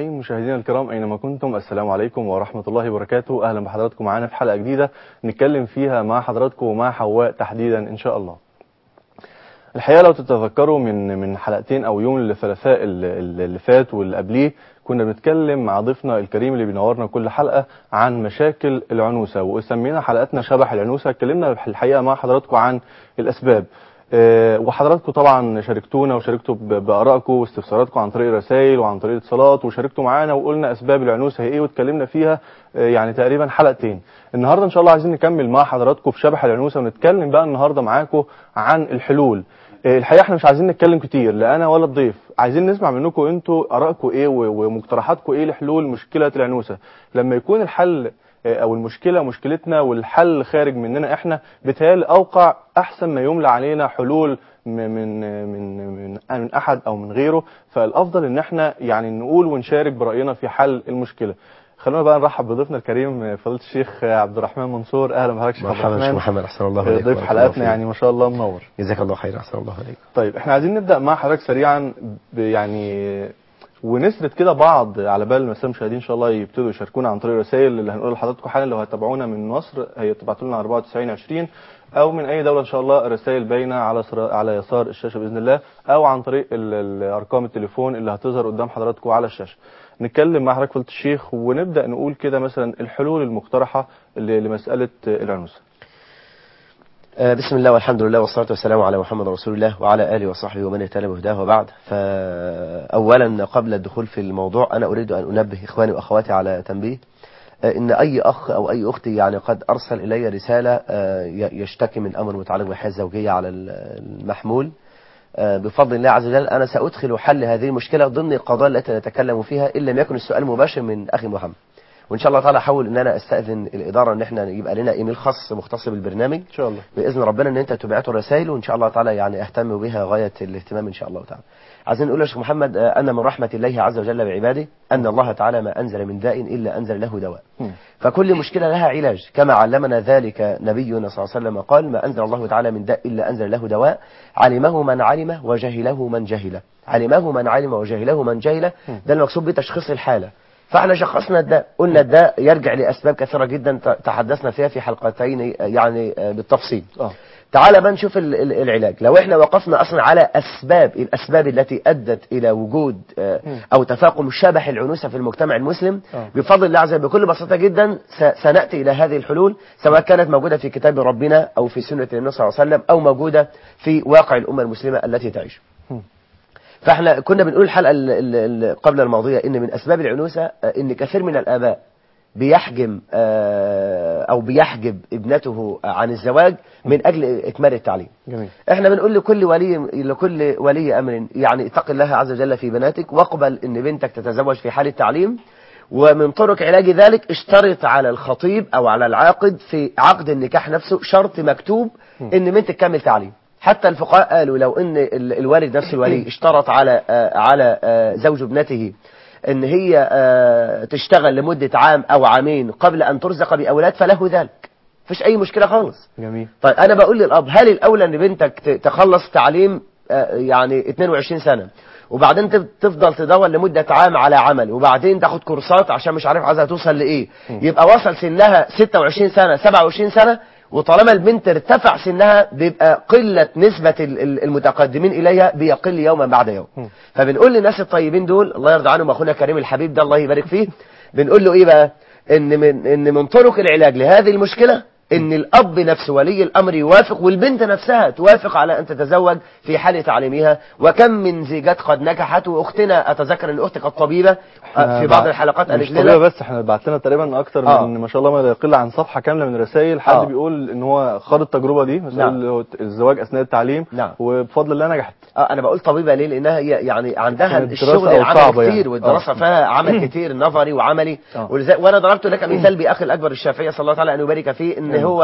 مستمعين مشاهدينا الكرام اينما كنتم السلام عليكم ورحمه الله وبركاته اهلا بحضراتكم معانا في حلقه جديده نتكلم فيها مع حضراتكم ومع حواء تحديدا ان شاء الله. الحقيقه لو تتذكروا من من حلقتين او يوم الثلاثاء اللي اللي فات واللي قبليه كنا بنتكلم مع ضيفنا الكريم اللي بينورنا كل حلقه عن مشاكل العنوسه وسمينا حلقتنا شبح العنوسه اتكلمنا الحقيقه مع حضراتكم عن الاسباب آه، وحضراتكم طبعا شاركتونا وشاركتوا ب- بارائكم واستفساراتكم عن طريق رسائل وعن طريق اتصالات وشاركتوا معانا وقلنا اسباب العنوسه هي ايه واتكلمنا فيها آه، يعني تقريبا حلقتين النهارده ان شاء الله عايزين نكمل مع حضراتكم في شبح العنوسه ونتكلم بقى النهارده معاكم عن الحلول آه، الحقيقه احنا مش عايزين نتكلم كتير لا انا ولا الضيف عايزين نسمع منكم انتوا ارائكم ايه و- ومقترحاتكم ايه لحلول مشكله العنوسه لما يكون الحل آه، او المشكله مشكلتنا والحل خارج مننا احنا بيتهيألي اوقع احسن ما يملى علينا حلول م- من من من من احد او من غيره فالافضل ان احنا يعني نقول ونشارك براينا في حل المشكله خلونا بقى نرحب بضيفنا الكريم فضيله الشيخ عبد الرحمن منصور اهلا بحضرتك شيخ عبد مرحبا شيخ الرحمن محمد احسن الله عليك ضيف بارك حلقاتنا الله يعني ما شاء الله منور فيك. جزاك الله خير احسن الله عليك طيب احنا عايزين نبدا مع حضرتك سريعا ب- يعني ونسرد كده بعض على بال ما الساده المشاهدين ان شاء الله يبتدوا يشاركونا عن طريق الرسائل اللي هنقول لحضراتكم حالا لو هتتابعونا من مصر هي تبعتوا لنا 94 20 او من اي دوله ان شاء الله الرسائل باينه على سر... على يسار الشاشه باذن الله او عن طريق ال... ال- ارقام التليفون اللي هتظهر قدام حضراتكم على الشاشه نتكلم مع حضرتك فضيله الشيخ ونبدا نقول كده مثلا الحلول المقترحه ل... لمساله العنوسه آه، بسم الله والحمد لله والصلاة والسلام على محمد رسول الله وعلى آله وصحبه ومن اهتدى بهداه وبعد فأولا قبل الدخول في الموضوع أنا أريد أن أنبه إخواني وأخواتي على تنبيه آه، إن أي أخ أو أي أخت يعني قد أرسل إلي رسالة آه، ي- يشتكي من أمر متعلق بالحياة الزوجية على ال- المحمول آه، بفضل الله عز وجل أنا سأدخل حل هذه المشكلة ضمن القضايا التي نتكلم فيها إن لم يكن السؤال مباشر من أخي محمد وإن شاء الله تعالى أحاول إن أنا أستأذن الإدارة إن إحنا يبقى لنا إيميل خاص مختص بالبرنامج ان شاء الله باذن ربنا ان انت تبعتوا الرسائل وان شاء الله تعالى يعني اهتم بها غايه الاهتمام ان شاء الله تعالى. عايزين نقول يا شيخ محمد آه، ان من رحمه الله عز وجل بعباده ان الله تعالى ما انزل من داء الا انزل له دواء. مم. فكل مشكله لها علاج كما علمنا ذلك نبينا صلى الله عليه وسلم قال ما انزل الله تعالى من داء الا انزل له دواء علمه من علمه وجهله من جهله. علمه من علم وجهله من جهله ده المقصود بتشخيص الحاله. فاحنا شخصنا الداء قلنا الداء يرجع لاسباب كثيره جدا ت- تحدثنا فيها في حلقتين آه، يعني آه، بالتفصيل. اه تعال بقى نشوف ال- ال- العلاج لو احنا وقفنا اصلا على اسباب الاسباب التي ادت الى وجود آه، مم. او تفاقم شبح العنوسه في المجتمع المسلم آه. بفضل الله عز وجل بكل بساطه جدا س- سناتي الى هذه الحلول سواء كانت موجوده في كتاب ربنا او في سنه النبي صلى الله عليه وسلم او موجوده في واقع الامه المسلمه التي تعيش مم. فاحنا كنا بنقول الحلقه ال- ال- ال- قبل الماضيه ان من اسباب العنوسه آه، ان كثير من الاباء بيحجم آه، او بيحجب ابنته عن الزواج من اجل اكمال التعليم جميل احنا بنقول لكل ولي لكل ولي امر يعني اتق الله عز وجل في بناتك واقبل ان بنتك تتزوج في حال التعليم ومن طرق علاج ذلك اشترط على الخطيب او على العاقد في عقد النكاح نفسه شرط مكتوب ان بنتك تكمل تعليم حتى الفقهاء قالوا لو ان ال- الوالد نفسه الولي اشترط على آه، على آه، زوج ابنته ان هي آه، تشتغل لمدة عام او عامين قبل ان ترزق باولاد فله ذلك مفيش اي مشكلة خالص جميل طيب انا بقول للاب هل الاولى ان بنتك ت- تخلص تعليم آه، يعني 22 سنه وبعدين تف- تفضل تدور لمده عام على عمل وبعدين تاخد كورسات عشان مش عارف عايزه توصل لايه يبقى وصل سنها 26 سنه 27 سنه وطالما البنت ارتفع سنها بيبقى قلة نسبة ال- ال- المتقدمين إليها بيقل يوما بعد يوم فبنقول للناس الطيبين دول الله يرضى عنهم أخونا كريم الحبيب ده الله يبارك فيه بنقول له إيه بقى إن من, إن من طرق العلاج لهذه المشكلة ان الاب نفسه ولي الامر يوافق والبنت نفسها توافق على ان تتزوج في حال تعليمها وكم من زيجات قد نجحت واختنا اتذكر ان اختك الطبيبه آه، في بعض الحلقات مش قالت طبيعي لنا بس احنا بعت لنا تقريبا اكتر آه. من ما شاء الله ما لا يقل عن صفحه كامله من الرسائل حد آه. بيقول ان هو خاض التجربه دي مثلا نعم. اللي هو الزواج اثناء التعليم نعم. وبفضل الله نجحت اه انا بقول طبيبه ليه لانها هي يعني عندها كانت الشغل دراسة أو العملي صعبة كتير يعني. والدراسه آه. فيها عمل كتير نظري وعملي آه. ولذلك وانا ضربت لك مثال باخي الاكبر الشافعي صلى الله تعالى ان يبارك فيه ان هو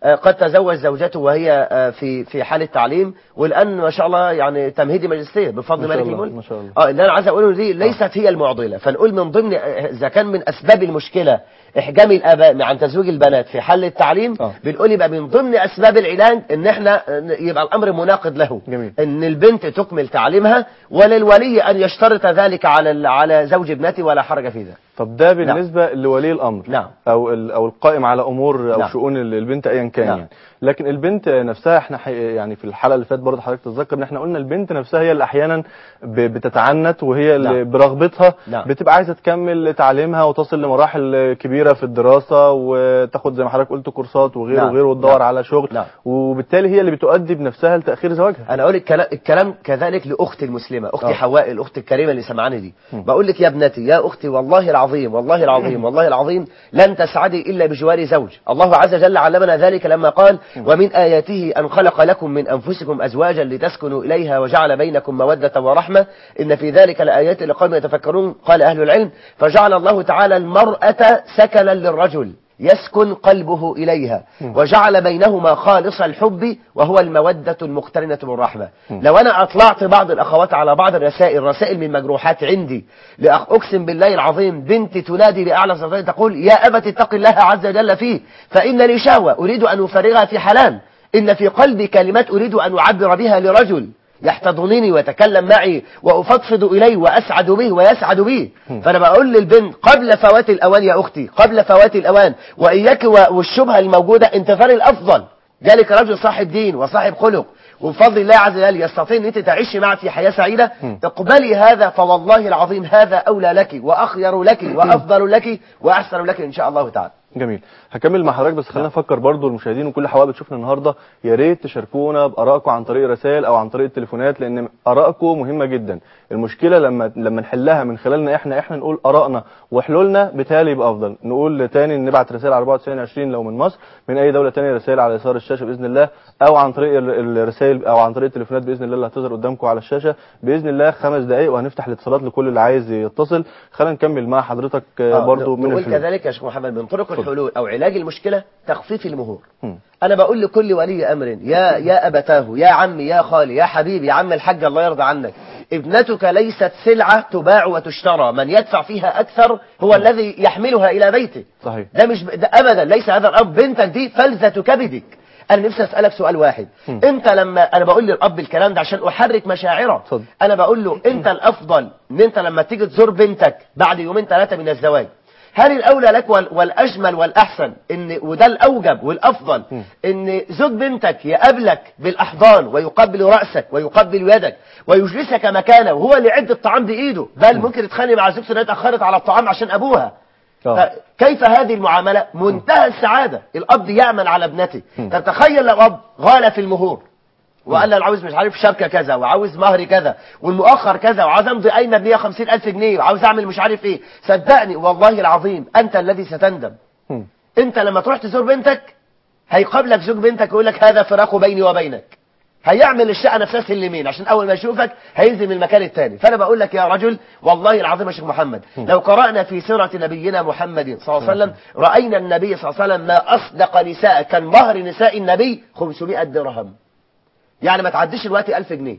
آه، قد تزوج زوجته وهي آه، في في حال التعليم والان ما شاء الله يعني تمهيدي ماجستير بفضل ما شاء ملك الله، الملك ما شاء الله. اه اللي انا عايز اقوله دي ليست هي المعضله فنقول من ضمن آه، اذا كان من اسباب المشكله احجام الاباء عن تزويج البنات في حل التعليم آه. بنقول يبقى من ضمن اسباب العلاج ان احنا آه، يبقى الامر مناقض له جميل. ان البنت تكمل تعليمها وللولي ان يشترط ذلك على ال- على زوج ابنته ولا حرج في ذلك طب ده بالنسبة لولي الأمر نعم. أو ال- أو القائم على أمور أو نعم. شؤون ال- البنت أيا كان نعم. يعني لكن البنت نفسها احنا حي- يعني في الحلقة اللي فاتت برضه حضرتك تتذكر ان احنا قلنا البنت نفسها هي اللي أحيانا ب- بتتعنت وهي اللي نعم. برغبتها نعم. بتبقى عايزة تكمل تعليمها وتصل لمراحل كبيرة في الدراسة وتاخد زي ما حضرتك قلت كورسات وغيره نعم. وغيره وتدور نعم. على شغل نعم. وبالتالي هي اللي بتؤدي بنفسها لتأخير زواجها انا اقول الكلام, الكلام كذلك لاختي المسلمه اختي آه. حواء الاخت الكريمه اللي سمعاني دي بقول لك يا ابنتي يا اختي والله العظيم والله العظيم والله العظيم لن تسعدي الا بجوار زوج الله عز وجل علمنا ذلك لما قال ومن اياته ان خلق لكم من انفسكم ازواجا لتسكنوا اليها وجعل بينكم موده ورحمه ان في ذلك لايات لقوم يتفكرون قال اهل العلم فجعل الله تعالى المراه سكنا للرجل يسكن قلبه إليها وجعل بينهما خالص الحب وهو المودة المقترنة بالرحمة لو أنا أطلعت بعض الأخوات على بعض الرسائل رسائل من مجروحات عندي لأخ أقسم بالله العظيم بنتي تنادي بأعلى صوتها تقول يا أبت اتق الله عز وجل فيه فإن لي شهوة أريد أن أفرغها في حلال إن في قلبي كلمات أريد أن أعبر بها لرجل يحتضنني ويتكلم معي وأفضفض إليه وأسعد به ويسعد به فأنا بقول للبنت قبل فوات الأوان يا أختي قبل فوات الأوان وإياك و- والشبهة الموجودة انتظار الأفضل ذلك رجل صاحب دين وصاحب خلق وبفضل الله عز وجل يستطيع ان انت تعيشي معه في حياه سعيده اقبلي هذا فوالله العظيم هذا اولى لك واخير لك وافضل لك واحسن لك ان شاء الله تعالى جميل هكمل مع حضرتك بس خلينا نفكر برضو المشاهدين وكل حوالي بتشوفنا النهارده يا ريت تشاركونا بارائكم عن طريق رسائل او عن طريق التليفونات لان ارائكم مهمه جدا المشكله لما لما نحلها من خلالنا احنا احنا نقول ارائنا وحلولنا بالتالي يبقى افضل نقول تاني نبعت رسائل على 9420 لو من مصر من اي دوله تانية رسائل على يسار الشاشه باذن الله او عن طريق ال- الرسائل او عن طريق التليفونات باذن الله اللي هتظهر قدامكم على الشاشه باذن الله خمس دقائق وهنفتح الاتصالات لكل اللي عايز يتصل خلينا نكمل مع حضرتك آه، آه، برضو من نقول الحلول كذلك يا شيخ محمد من طرق الحلول او علاج المشكله تخفيف المهور مم. انا بقول لكل ولي امر يا يا ابتاه يا عمي يا خالي يا حبيبي يا عم الحاج الله يرضى عنك ابنتك ليست سلعه تباع وتشترى من يدفع فيها اكثر هو الذي يحملها الى بيته صحيح ده مش ده ابدا ليس هذا الاب بنتك دي فلذة كبدك انا نفسي اسالك سؤال واحد مم. انت لما انا بقول للاب الكلام ده عشان احرك مشاعره اتفضل. انا بقول له انت الافضل ان انت لما تيجي تزور بنتك بعد يومين ثلاثه من الزواج هل الاولى لك وال- والاجمل والاحسن ان وده الاوجب والافضل مم. ان زوج بنتك يقابلك بالاحضان ويقبل راسك ويقبل يدك ويجلسك مكانه وهو اللي يعد الطعام بايده بل ممكن يتخانق مع زوجته انها اتاخرت على الطعام عشان ابوها آه. كيف هذه المعاملة منتهى السعادة الأب يعمل على ابنته م. تتخيل لو أب غال في المهور وقال له انا عاوز مش عارف شبكة كذا وعاوز مهر كذا والمؤخر كذا وعاوز امضي قايمة ب 150 ألف جنيه وعاوز أعمل مش عارف إيه صدقني والله العظيم أنت الذي ستندم مم. أنت لما تروح تزور بنتك هيقابلك زوج بنتك ويقول لك هذا فراق بيني وبينك هيعمل الشقه نفسها سلمين عشان اول ما يشوفك هينزل من المكان الثاني فانا بقول لك يا رجل والله العظيم يا شيخ محمد لو قرانا في سيره نبينا محمد صلى الله عليه وسلم راينا النبي صلى الله عليه وسلم ما اصدق نساء كان مهر نساء النبي 500 درهم يعني ما تعديش الوقت 1000 جنيه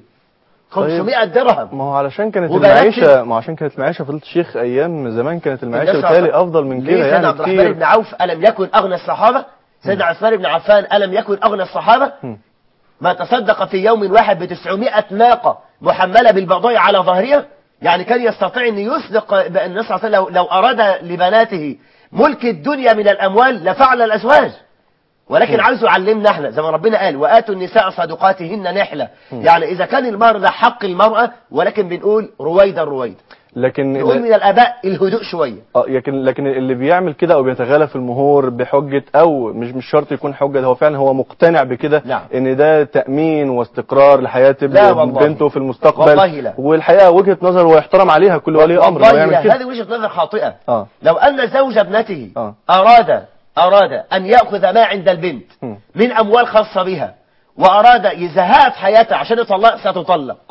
500 درهم ما هو علشان كانت وبنات المعيشة ما هو عشان كانت المعيشة فضلت شيخ أيام زمان كانت المعيشة الناس بالتالي عارفة. أفضل من ليه كده سيدنا يعني عبد الرحمن كتير بن عوف ألم يكن أغنى الصحابة سيدنا عثمان بن عفان ألم يكن أغنى الصحابة مم. ما تصدق في يوم واحد ب 900 ناقة محملة بالبضائع على ظهرها يعني كان يستطيع أن يصدق النبي صلى الله عليه وسلم لو, لو أراد لبناته ملك الدنيا من الأموال لفعل الأزواج ولكن عاوز يعلمنا احنا زي ما ربنا قال واتوا النساء صدقاتهن نحله يعني اذا كان المهر ده حق المراه ولكن بنقول رويدا رويدا لكن نقول من الاباء الهدوء شويه اه لكن لكن اللي بيعمل كده او بيتغالى في المهور بحجه او مش مش شرط يكون حجه ده هو فعلا هو مقتنع بكده نعم. ان ده تامين واستقرار لحياه ابن- لا والله. بنته في المستقبل والله لا. والحقيقه وجهه نظر ويحترم عليها كل ولي امر والله هو يعمل لا كده هذه وجهه نظر خاطئه اه لو ان زوج ابنته آه. اراد اراد ان ياخذ ما عند البنت مم. من اموال خاصه بها واراد يزهقها في حياتها عشان يطلق ستطلق مم.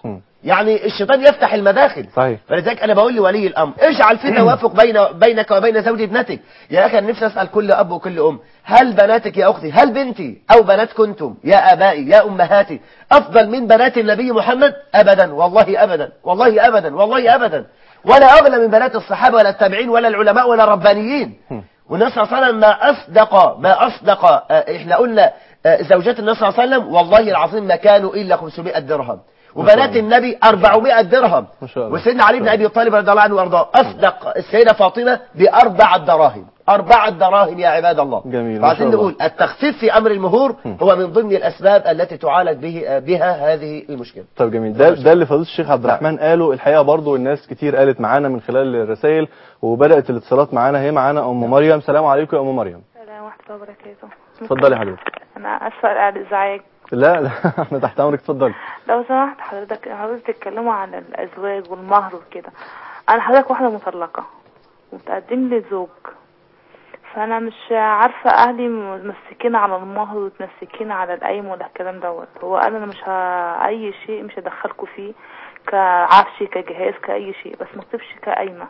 يعني الشيطان يفتح المداخل صحيح فلذلك انا بقول لولي الامر اجعل في توافق بين بينك وبين زوج ابنتك يا اخي انا نفسي اسال كل اب وكل ام هل بناتك يا اختي هل بنتي او بنات كنتم يا ابائي يا امهاتي افضل من بنات النبي محمد ابدا والله ابدا والله ابدا والله ابدا ولا اغلى من بنات الصحابه ولا التابعين ولا العلماء ولا الربانيين والنبي صلى الله عليه وسلم ما اصدق ما اصدق آه، احنا قلنا آه، زوجات النبي صلى الله عليه وسلم والله العظيم ما كانوا الا 500 درهم وبنات النبي 400 درهم ما شاء الله. وسيدنا علي بن ابي طالب رضي الله عنه وارضاه اصدق السيده فاطمه باربع دراهم اربع دراهم يا عباد الله جميل، ما فعايزين شاء الله. نقول التخفيف في امر المهور هو من ضمن الاسباب التي تعالج به بها هذه المشكله طيب جميل ده ده اللي فضيله الشيخ عبد الرحمن قاله الحقيقه برضو الناس كتير قالت معانا من خلال الرسائل وبدات الاتصالات معانا هي معانا ام مريم سلام عليكم يا ام مريم السلام ورحمة الله وبركاته اتفضلي حضرتك أنا آسفة على الإزعاج لا لا احنا تحت امرك اتفضلي لو سمحت حضرتك حضرتك تتكلموا عن الأزواج والمهر وكده أنا حضرتك واحدة مطلقة ومتقدم لي زوج فأنا مش عارفة أهلي متمسكين على المهر ومتمسكين على القايم ولا الكلام دوت هو أنا مش ه... أي شيء مش هدخلكوا فيه كعفش كجهاز كأي شيء بس ما اكتبش كقايمة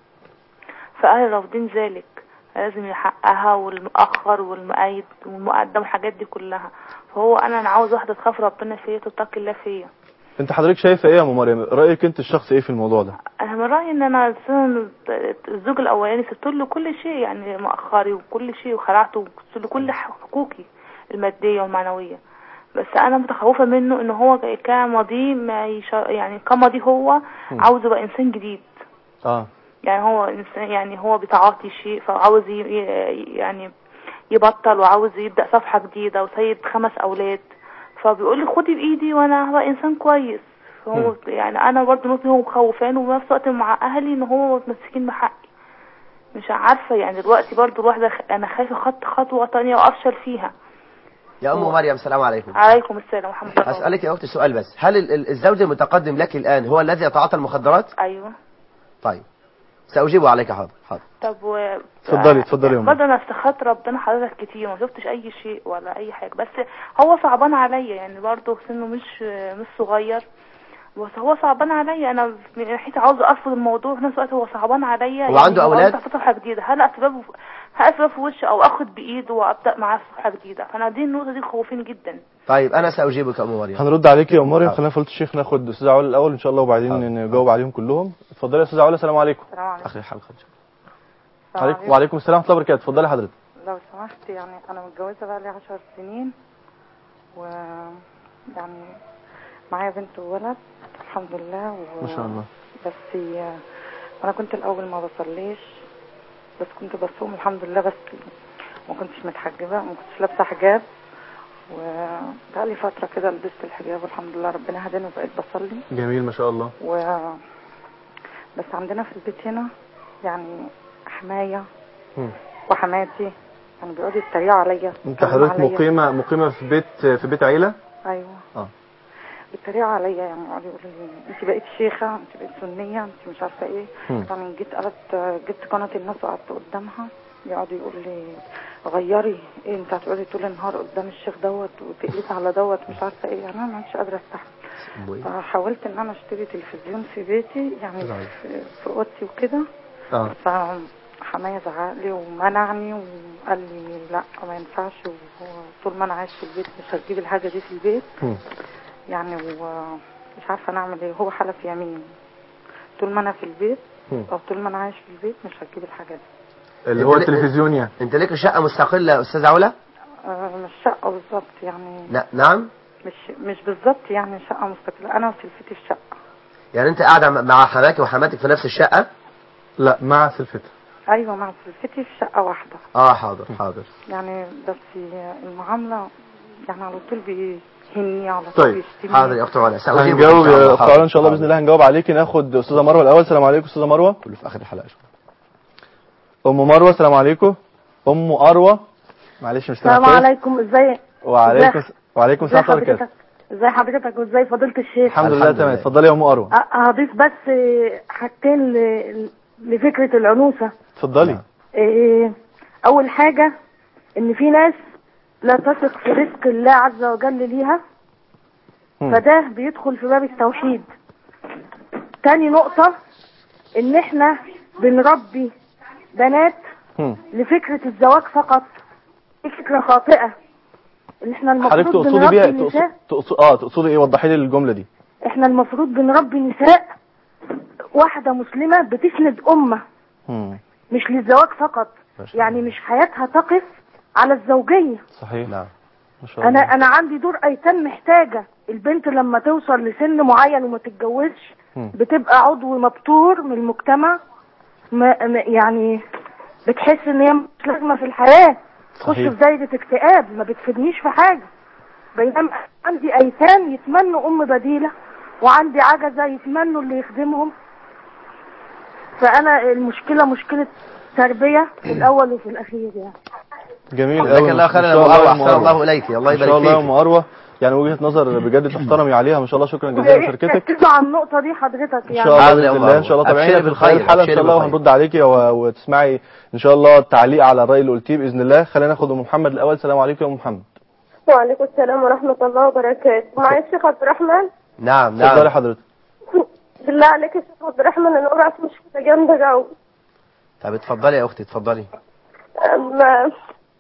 فأهلي رافضين ذلك لازم يحققها والمؤخر والمؤيد والمقدم والحاجات دي كلها فهو انا انا عاوز واحده تخاف ربنا فيا تتقي الله فيا انت حضرتك شايفه ايه يا ام مريم رايك انت الشخصي ايه في الموضوع ده انا من رايي ان انا أساساً الزوج الاولاني سبت له كل شيء يعني مؤخري وكل شيء وخلعته وسبت له كل حقوقي الماديه والمعنويه بس انا متخوفه منه ان هو كماضي ما يش... يعني كماضي هو عاوز يبقى انسان جديد اه يعني هو انسان يعني هو بتعاطي شيء فعاوز ي... ي- يعني يبطل وعاوز يبدا صفحه جديده وسيد خمس اولاد فبيقول لي خدي بايدي وانا هبقى انسان كويس فهو يعني انا برضه نقطة هو مخوفان وفي نفس الوقت مع اهلي ان هو متمسكين بحقي مش عارفه يعني دلوقتي برضه الواحده خ- انا خايفه خط خطوه تانية وافشل فيها يا ام مريم السلام عليكم عليكم السلام ورحمه الله اسالك يا اختي سؤال بس هل ال- ال- الزوج المتقدم لك الان هو الذي يتعاطى المخدرات ايوه طيب ساجيب عليك حاضر حاضر طب و اتفضلي- اتفضلي يا أم. برضه انا استخدت ربنا حضرتك كتير ما شفتش اي شيء ولا اي حاجه بس هو صعبان عليا يعني برضه سنه مش مش صغير بس هو صعبان عليا انا من ناحيتي عاوزه ارفض الموضوع في نفس الوقت هو صعبان عليا هو عنده هو أولاد؟ عاوز أفتح صفحه جديده هل اسبابه هل اسبابه في وشه او اخد بايده وابدا معاه في صفحه جديده فانا دي النقطه دي خوفين جدا طيب انا ساجيبك يا ام مريم هنرد عليك يا ام مريم حاضر. خلينا فضيله الشيخ ناخد استاذ علا الاول ان شاء الله وبعدين حاضر. نجاوب عليهم كلهم اتفضلي يا استاذ علا السلام عليكم السلام عليكم اخر الحلقه إن شاء الله. السلام عليكم عليكم. وعليكم السلام ورحمه الله وبركاته اتفضلي حضرتك لو سمحت يعني انا متجوزه بقى لي 10 سنين و يعني معايا بنت وولد الحمد لله و... ما شاء الله بس هي- انا كنت الاول ما بصليش بس كنت بصوم الحمد لله بس ما كنتش متحجبه ما كنتش لابسه حجاب وبقى لي فتره كده لبست الحجاب والحمد لله ربنا هداني وبقيت بصلي جميل ما شاء الله و بس عندنا في البيت هنا يعني حمايه مم. وحماتي يعني بيقعدوا يتريقوا عليا انت يتكلموا حضرتك عليا. مقيمه مقيمه في بيت في بيت عيله ايوه اه بيتريقوا عليا يعني يقعدوا يقولوا لي انت بقيت شيخه انت بقيت سنيه انت مش عارفه ايه مم. يعني جيت قلت جبت قناه الناس وقعدت قدامها يقعدوا يقولوا لي غيري ايه انت هتقعدي طول النهار قدام الشيخ دوت وتقلبي على دوت مش عارفه ايه يعني انا ما عادش قادره استحمل أبوي. فحاولت ان انا اشتري تلفزيون في بيتي يعني طيب. في, في اوضتي وكده اه فحماية زعق لي ومنعني وقال لي لا ما ينفعش وطول ما انا عايش في البيت مش هتجيب الحاجه دي في البيت مم. يعني ومش عارفه نعمل ايه هو حلف يمين طول ما انا في البيت مم. او طول ما انا عايش في البيت مش هتجيب الحاجه دي اللي هو انت- التلفزيون يعني انت لك شقه مستقله يا استاذ علا آه مش شقه بالظبط يعني لا نعم مش مش بالظبط يعني شقه مستقله انا وسلفتي في شقه يعني انت قاعده مع حماك وحماتك في نفس الشقه لا مع سلفتها ايوه مع سلفتي في شقه واحده اه حاضر حاضر يعني بس المعامله يعني على طول بيهني على طول طيب، بيشتمني حاضر يا اخت علا سأجيبك هنجاوب إن شاء الله. يا اخت حاضر. علا ان شاء الله باذن الله هنجاوب عليكي ناخد استاذه مروه الاول السلام عليكم استاذه مروه كله في اخر الحلقه ام مروه السلام عليكم ام اروى معلش مش سامع السلام كويس. عليكم ازاي وعليكم ازي- وعليكم ازاي السلام ورحمه الله وبركاته حضرتك ازاي حضرتك وازاي فضيلة الشيخ الحمد لله الحمد تمام لله. اتفضلي يا ام اروى أ- هضيف بس آه، حاجتين ل- لفكرة العنوسة اتفضلي نعم. آه، اول حاجة ان في ناس لا تثق في رزق الله عز وجل ليها مم. فده بيدخل في باب التوحيد تاني نقطة ان احنا بنربي بنات هم. لفكرة الزواج فقط دي فكرة خاطئة ان احنا حضرتك المفروض تقصدي بيها بنربي تقصد نساء تقصد اه تقصدي ايه وضحي لي الجمله دي احنا المفروض بنربي نساء واحدة مسلمة بتسند أمة هم. مش للزواج فقط ما شاء يعني مش حياتها تقف على الزوجية صحيح نعم ما شاء انا الله انا عندي دور ايتام محتاجة البنت لما توصل لسن معين وما تتجوزش مم. بتبقى عضو مبتور من المجتمع ما ما- يعني بتحس ان هي مش لازمة في الحياة تخش صحيح. في دايرة اكتئاب ما بتفيدنيش في حاجة بينما عندي ايتام يتمنوا ام بديلة وعندي عجزة يتمنوا اللي يخدمهم فانا المشكلة مشكلة تربية في الاول وفي الاخير يعني جميل جزاك قوي الله خيرا ما يا شاء ابو الله يا اروى أم احسن أروى. الله اليك الله ما شاء يبارك الله يا ام فيك اروى يعني وجهه نظر بجد تحترمي عليها ما شاء الله شكرا جزيلا لمشاركتك تركزوا على النقطة دي حضرتك ان يعني شاء الله حاضر يا باذن أم الله ان شاء الله أروى. تابعينا أبشري في بالخير، الحلقه ان أبشري شاء الله بالخير. وهنرد عليكي و- وتسمعي ان شاء الله التعليق على الراي اللي قلتيه باذن الله خلينا ناخد ام محمد الاول السلام عليكم يا ام محمد وعليكم السلام ورحمة الله وبركاته معايا الشيخ عبد الرحمن نعم اتفضلي نعم حضرتك بالله عليك يا شيخ عبد الرحمن أنا وقعت مشكلة جامدة أوي طب اتفضلي يا اختي اتفضلي أما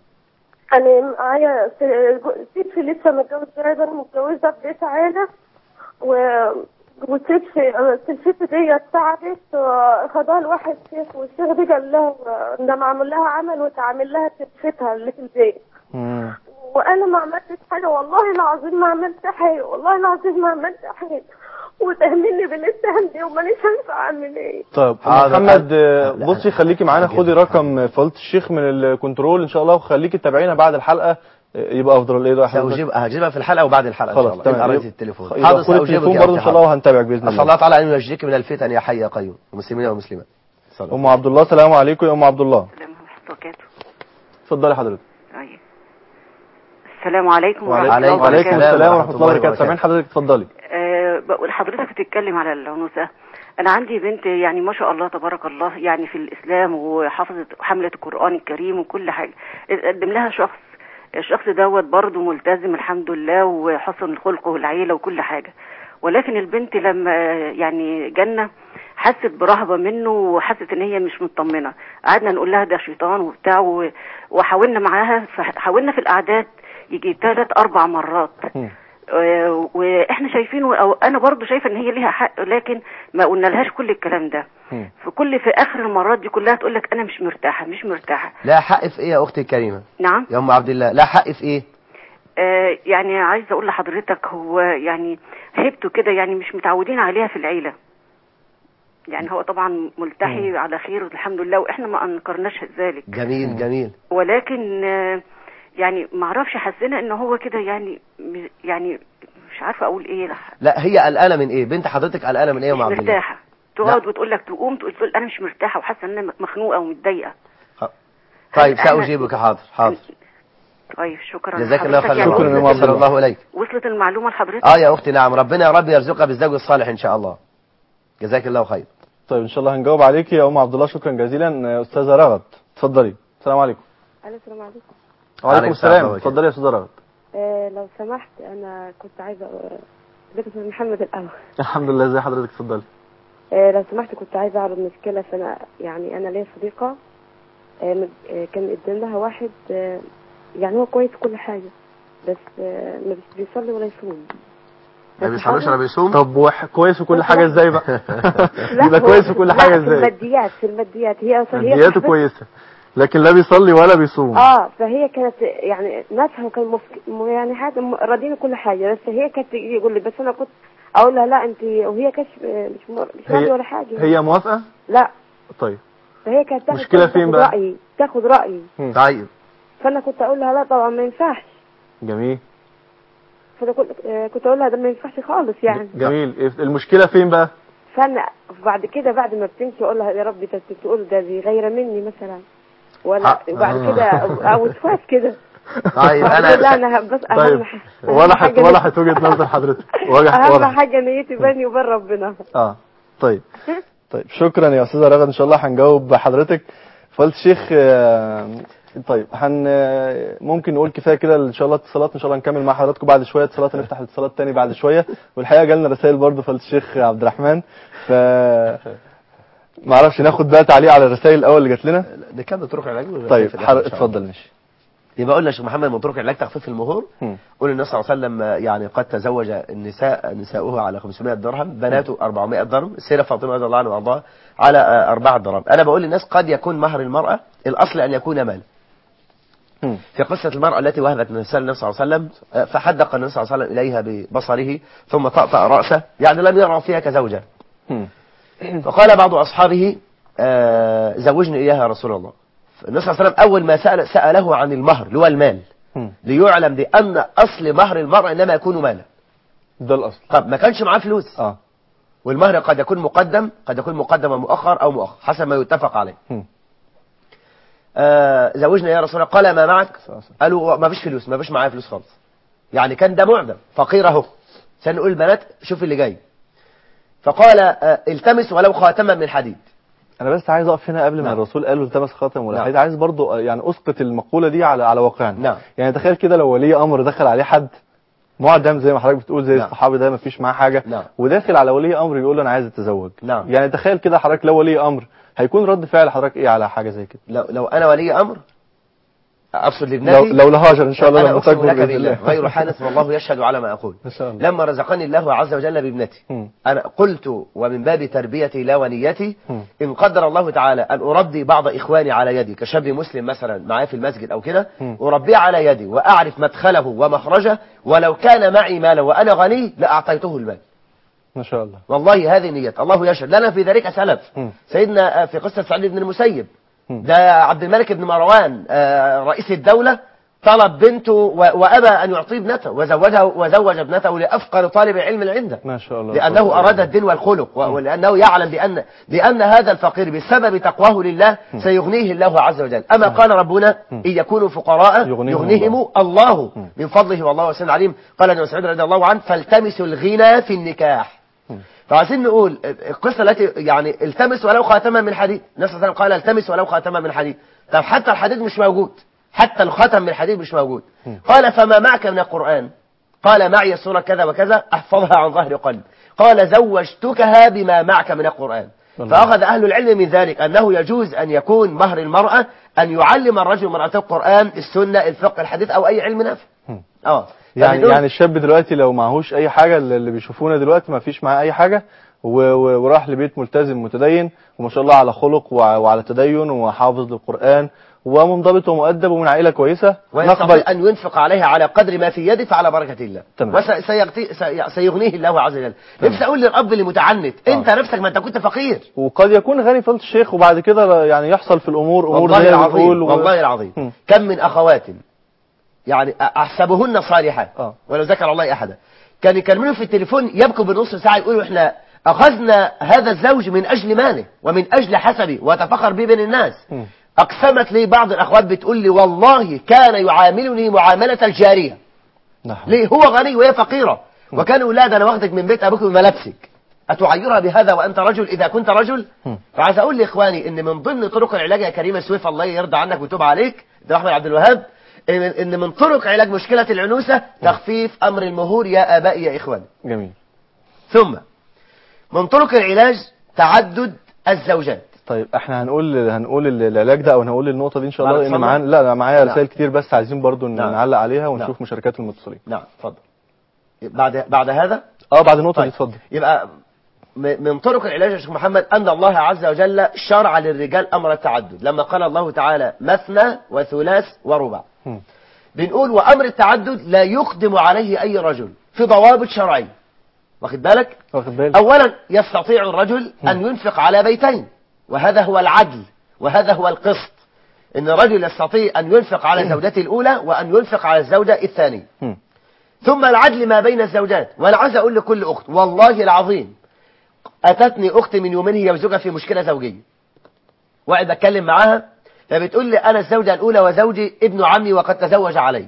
أنا معايا سيد في لسه متجوز جايبة أنا متجوزة في بيت عيلة و وسيد في الست دي تعبت خدها لواحد شيخ والشيخ دي قال لها ده معمول لها عمل وتعمل لها تلفتها اللي في البيت مم. وانا ما عملتش حاجه والله العظيم ما عملت حاجه والله العظيم ما عملت حاجه وتهمني بالاتهام دي ومانيش عارفه اعمل ايه طيب أم حاضر. محمد آه، لا. بصي خليكي معانا حاضر. خدي رقم فضيله الشيخ من الكنترول ان شاء الله وخليكي تتابعينا بعد الحلقه آه، يبقى افضل ايه ده يا حضرتك سأجيب هجيبها في الحلقه وبعد الحلقه ان شاء خلاص الله تمام انت قريت التليفون يبقى حاضر خد التليفون سأجيبك يا برضه ان أختي، شاء الله حاضر. وهنتابعك باذن أسأل الله الله تعالى أن ينجيك من الفتن يا حي يا قيوم المسلمين والمسلمات صلى ام عبد الله السلام عليكم يا ام عبد الله السلام ورحمة الله وبركاته اتفضلي حضرتك طيب السلام عليكم وعليكم ورحمة الله وعليكم وبركاته السلام ورحمه الله وبركاته سامعين حضرتك اتفضلي أه بقول حضرتك بتتكلم على العنوسة أنا عندي بنت يعني ما شاء الله تبارك الله يعني في الإسلام وحفظت حملة القرآن الكريم وكل حاجة قدم لها شخص الشخص دوت برضه ملتزم الحمد لله وحسن الخلق والعيلة وكل حاجة ولكن البنت لما يعني جنة حست برهبة منه وحست ان هي مش مطمنة قعدنا نقول لها ده شيطان وبتاع و- وحاولنا معاها فحاولنا في القعدات يجي ثلاث اربع مرات مم. آه، واحنا شايفين او انا برضو شايفه ان هي ليها حق لكن ما قلنا لهاش كل الكلام ده مم. في كل في اخر المرات دي كلها تقول لك انا مش مرتاحه مش مرتاحه لا حق في ايه يا اختي الكريمه نعم يا ام عبد الله لا حق في ايه آه يعني عايزه اقول لحضرتك هو يعني هيبته كده يعني مش متعودين عليها في العيله يعني هو طبعا ملتحي على خير الحمد لله واحنا ما انكرناش ذلك جميل جميل ولكن آه، يعني ما اعرفش حسينا ان هو كده يعني م- يعني مش عارفه اقول ايه لح- لا هي قلقانه من ايه بنت حضرتك قلقانه من ايه يا ام مش عبد الله مرتاحه تقعد لا. وتقول لك تقوم تقول تقول انا مش مرتاحه وحاسه ان انا مخنوقه ومتضايقه طيب أنا- ساجيبك حاضر حاضر طيب شكرا جزاك الله حضرتك خير يعني شكراً يا أم عبد صلى الله. الله عليك وصلت المعلومه لحضرتك اه يا اختي نعم ربنا يا رب يرزقها بالزوج الصالح ان شاء الله جزاك الله خير طيب ان شاء الله هنجاوب عليك يا ام عبد الله شكرا جزيلا آه، استاذه رغد اتفضلي السلام عليكم السلام عليكم وعليكم السلام السلام ورحمة الله اتفضلي يا استاذه رغد آه لو سمحت انا كنت عايزه ازيك يا أستاذ محمد الاول الحمد لله ازي حضرتك اتفضلي آه لو سمحت كنت عايزه اعرض مشكله فانا يعني انا ليا صديقه آه مد- آه كان قدام لها واحد آه يعني هو كويس في كل حاجه بس آه ما بيس- بيصلي ولا يصوم ما بيصلوش ولا بيصوم طب وح... كويس وكل حاجه ازاي بقى لا، يبقى هو- كويس في كل لا، حاجه في ازاي الماديات في الماديات هي أصلا هي مادياته صاحبة- كويسه لكن لا بيصلي ولا بيصوم اه فهي كانت يعني ناسها وكان مفك... م- يعني حاجه م- راضيين كل حاجه بس هي كانت تيجي يقول لي بس انا كنت اقول لها لا انت وهي كانت مش م- مش راضيه ولا حاجه هي موافقه لا طيب فهي كانت تاخد مشكلة تاخد فين بقى؟ رايي تاخد رايي طيب فانا كنت اقول لها لا طبعا ما ينفعش جميل فانا كنت آه، كنت اقول لها ده ما ينفعش خالص يعني جميل إيه- المشكله فين بقى فانا بعد كده بعد ما بتمشي اقول لها يا ربي ده أنت بتقول ده دي غيره مني مثلا ولا آه. وبعد كده او وسواس كده طيب لا انا انا ه- بس اهم طيب ح- أهم وضحت حاجة وضحت وجهه نظر حضرتك وضحت اهم وضحت حاجه نيتي بيني وبين ربنا اه طيب طيب شكرا يا استاذه رغد ان شاء الله هنجاوب حضرتك فضيله الشيخ آه، طيب هن ممكن نقول كفايه كده ان شاء الله اتصالات ان شاء الله نكمل مع حضراتكم بعد شويه اتصالات نفتح الاتصالات تاني بعد شويه والحقيقه جالنا رسائل برضه فضيله الشيخ عبد الرحمن ف ما اعرفش ناخد بقى تعليق على الرسائل الاول اللي جات لنا نكمل طرق العلاج ولا طيب في الآخر حر... إن شاء الله؟ اتفضل ماشي يبقى قلنا يا شيخ محمد من طرق العلاج تخفيف المهور مم. قول النبي صلى الله عليه وسلم يعني قد تزوج النساء نساؤه على 500 درهم بناته 400 درهم السيدة فاطمة رضي الله عنها وارضاها على آه، أربعة درهم أنا بقول للناس قد يكون مهر المرأة الأصل أن يكون مال مم. في قصة المرأة التي وهبت نفسها للنبي صلى الله عليه وسلم آه، فحدق النبي صلى الله عليه وسلم إليها ببصره ثم طأطأ رأسه يعني لم يرى فيها كزوجة مم. فقال بعض أصحابه آه، زوجني إياها يا رسول الله النبي صلى الله عليه وسلم أول ما سأل سأله عن المهر اللي هو المال مم. ليعلم بأن أصل مهر المرأة إنما يكون مالا ده الاصل طب ما كانش معاه فلوس اه والمهر قد يكون مقدم قد يكون مقدم ومؤخر أو مؤخر حسب ما يتفق عليه مم. آه زوجنا يا رسول الله قال ما معك صلى الله عليه وسلم. قالوا ما فيش فلوس ما فيش معايا فلوس خالص يعني كان ده معدم فقير اهو عشان نقول البنات شوف اللي جاي فقال آه التمس ولو خاتما من حديد انا بس عايز اقف هنا قبل ما نعم. الرسول قال له التمس خاتم ولا نعم. حديد عايز برضو يعني اسقط المقوله دي على على واقعنا نعم. يعني تخيل كده لو ولي امر دخل عليه حد معدم زي ما حضرتك بتقول زي نعم. الصحابي ده ما فيش معاه حاجه نعم. وداخل على ولي امر يقول له انا عايز اتزوج نعم. يعني تخيل كده حضرتك لو ولي امر هيكون رد فعل حضرتك ايه على حاجه زي كده لو, لو انا ولي امر اقصد لو لابنتي لو لهاجر ان شاء الله انا لما اقسم تكبر لك باذن بالله الله غير حانث والله يشهد على ما اقول ان شاء الله لما رزقني الله عز وجل بابنتي مم. أنا قلت ومن باب تربيتي لا ونيتي مم. إن قدر الله تعالى أن أربي بعض إخواني على يدي كشاب مسلم مثلا معايا في المسجد أو كده مم. أربيه على يدي وأعرف مدخله ومخرجه ولو كان معي مالا وأنا غني لأعطيته المال ما شاء الله والله هذه نية الله يشهد لنا في ذلك سلف مم. سيدنا آه، في قصة سعيد بن المسيب مم. ده عبد الملك بن مروان آه، رئيس الدولة طلب بنته و- وأبى أن يعطيه ابنته وزوجه وزوج ابنته لأفقر طالب علم عنده ما شاء الله لأنه أراد الدين والخلق و- ولأنه يعلم بأن بأن هذا الفقير بسبب تقواه لله سيغنيه الله عز وجل أما قال ربنا إن يكونوا فقراء يغنيهم يغنيهم الله من فضله والله واسع عليم قال ابن مسعود رضي الله عنه فالتمسوا الغنى في النكاح فعايزين نقول القصة التي يعني التمس ولو خاتما من حديد النبي صلى الله عليه وسلم قال التمس ولو خاتما من حديد طب حتى الحديد مش موجود حتى الخاتم من الحديد مش موجود قال فما معك من القرآن قال معي سورة كذا وكذا أحفظها عن ظهر قلب قال زوجتكها بما معك من القرآن الله. فأخذ أهل العلم من ذلك أنه يجوز أن يكون مهر المرأة أن يعلم الرجل مرأته القرآن السنة الفقه الحديث أو أي علم نافع مم. اه يعني فبنقول- يعني الشاب دلوقتي لو معهوش اي حاجه اللي اللي بيشوفونا دلوقتي ما فيش معاه اي حاجه و- و- وراح لبيت ملتزم متدين وما شاء الله على خلق وع- وعلى تدين وحافظ للقران ومنضبط ومؤدب ومن عائله كويسه ويستطيع أن ينفق عليها على قدر ما في يده فعلى بركة الله تمام. وسيغنيه الله عز وجل نفسي أقول للأب اللي متعنت أنت نفسك ما أنت كنت فقير وقد يكون غني فضل الشيخ وبعد كده يعني يحصل في الامور امور والله زي ما العظيم بنقول و- والله العظيم مم. كم من أخوات يعني أحسبهن صالحات آه. ولو ذكر الله أحدا كان يكلموني في التليفون يبكوا بنص ساعة يقولوا إحنا أخذنا هذا الزوج من أجل ماله ومن أجل حسبه وتفخر به بين الناس مم. أقسمت لي بعض الأخوات بتقول لي والله كان يعاملني معاملة الجارية نعم. ليه هو غني وهي فقيرة وكان يقول لها ده أنا واخدك من بيت أبوك بملابسك أتعيرها بهذا وأنت رجل إذا كنت رجل مم. فعايز أقول لإخواني إن من ضمن طرق العلاج يا كريم سويف الله يرضى عنك ويتوب عليك ده أحمد عبد الوهاب إن- إن من طرق علاج مشكلة العنوسة تخفيف أمر المهور يا آبائي يا إخواني جميل ثم من طرق العلاج تعدد الزوجات طيب احنا هنقول هنقول العلاج ده او هنقول النقطه دي ان شاء بعد الله لان اتفضل. معانا لا لا معايا نعم. رسائل كتير بس عايزين برضو ن- نعم. نعلق عليها ونشوف نعم. مشاركات المتصلين نعم اتفضل بعد بعد هذا اه بعد النقطه دي طيب. اتفضل يبقى م- من طرق العلاج يا شيخ محمد أن الله عز وجل شرع للرجال أمر التعدد لما قال الله تعالى مثنى وثلاث ورباع مم. بنقول وأمر التعدد لا يقدم عليه أي رجل في ضوابط شرعية واخد بالك واخد بالك أولا يستطيع الرجل أن ينفق على بيتين وهذا هو العدل وهذا هو القسط إن الرجل يستطيع أن ينفق على زوجته الأولى وأن ينفق على الزوجة الثانية مم. ثم العدل ما بين الزوجات وانا عايز اقول لكل اخت والله العظيم اتتني اختي من يومين هي وزوجها في مشكله زوجيه وقعد بتكلم معاها فبتقول لي انا الزوجه الاولى وزوجي ابن عمي وقد تزوج علي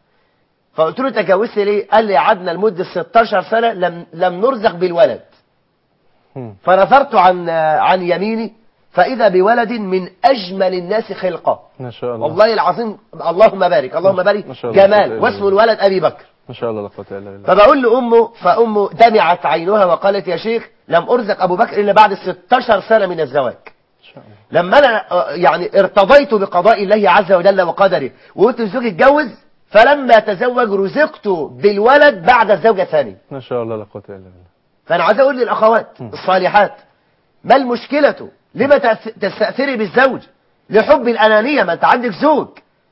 فقلت له تجوزت ليه قال لي قعدنا لمده 16 سنه لم لم نرزق بالولد مم. فنظرت عن عن يميني فإذا بولد من أجمل الناس خلقة ما شاء الله والله العظيم اللهم بارك اللهم بارك ما شاء الله. جمال واسم الولد أبي بكر ما شاء الله لا قوه الا بالله فبقول لأمه فأمه دمعت عينها وقالت يا شيخ لم أرزق أبو بكر إلا بعد 16 سنة من الزواج ما شاء الله لما أنا آه، يعني ارتضيت بقضاء الله عز وجل وقدره وقلت لزوجي اتجوز فلما تزوج رزقت بالولد بعد الزوجة الثانية ما شاء الله لا قوه الا بالله فأنا عايز أقول للأخوات الصالحات ما المشكلة لما تأث- تستأثري بالزوج لحب الأنانية ما أنت عندك زوج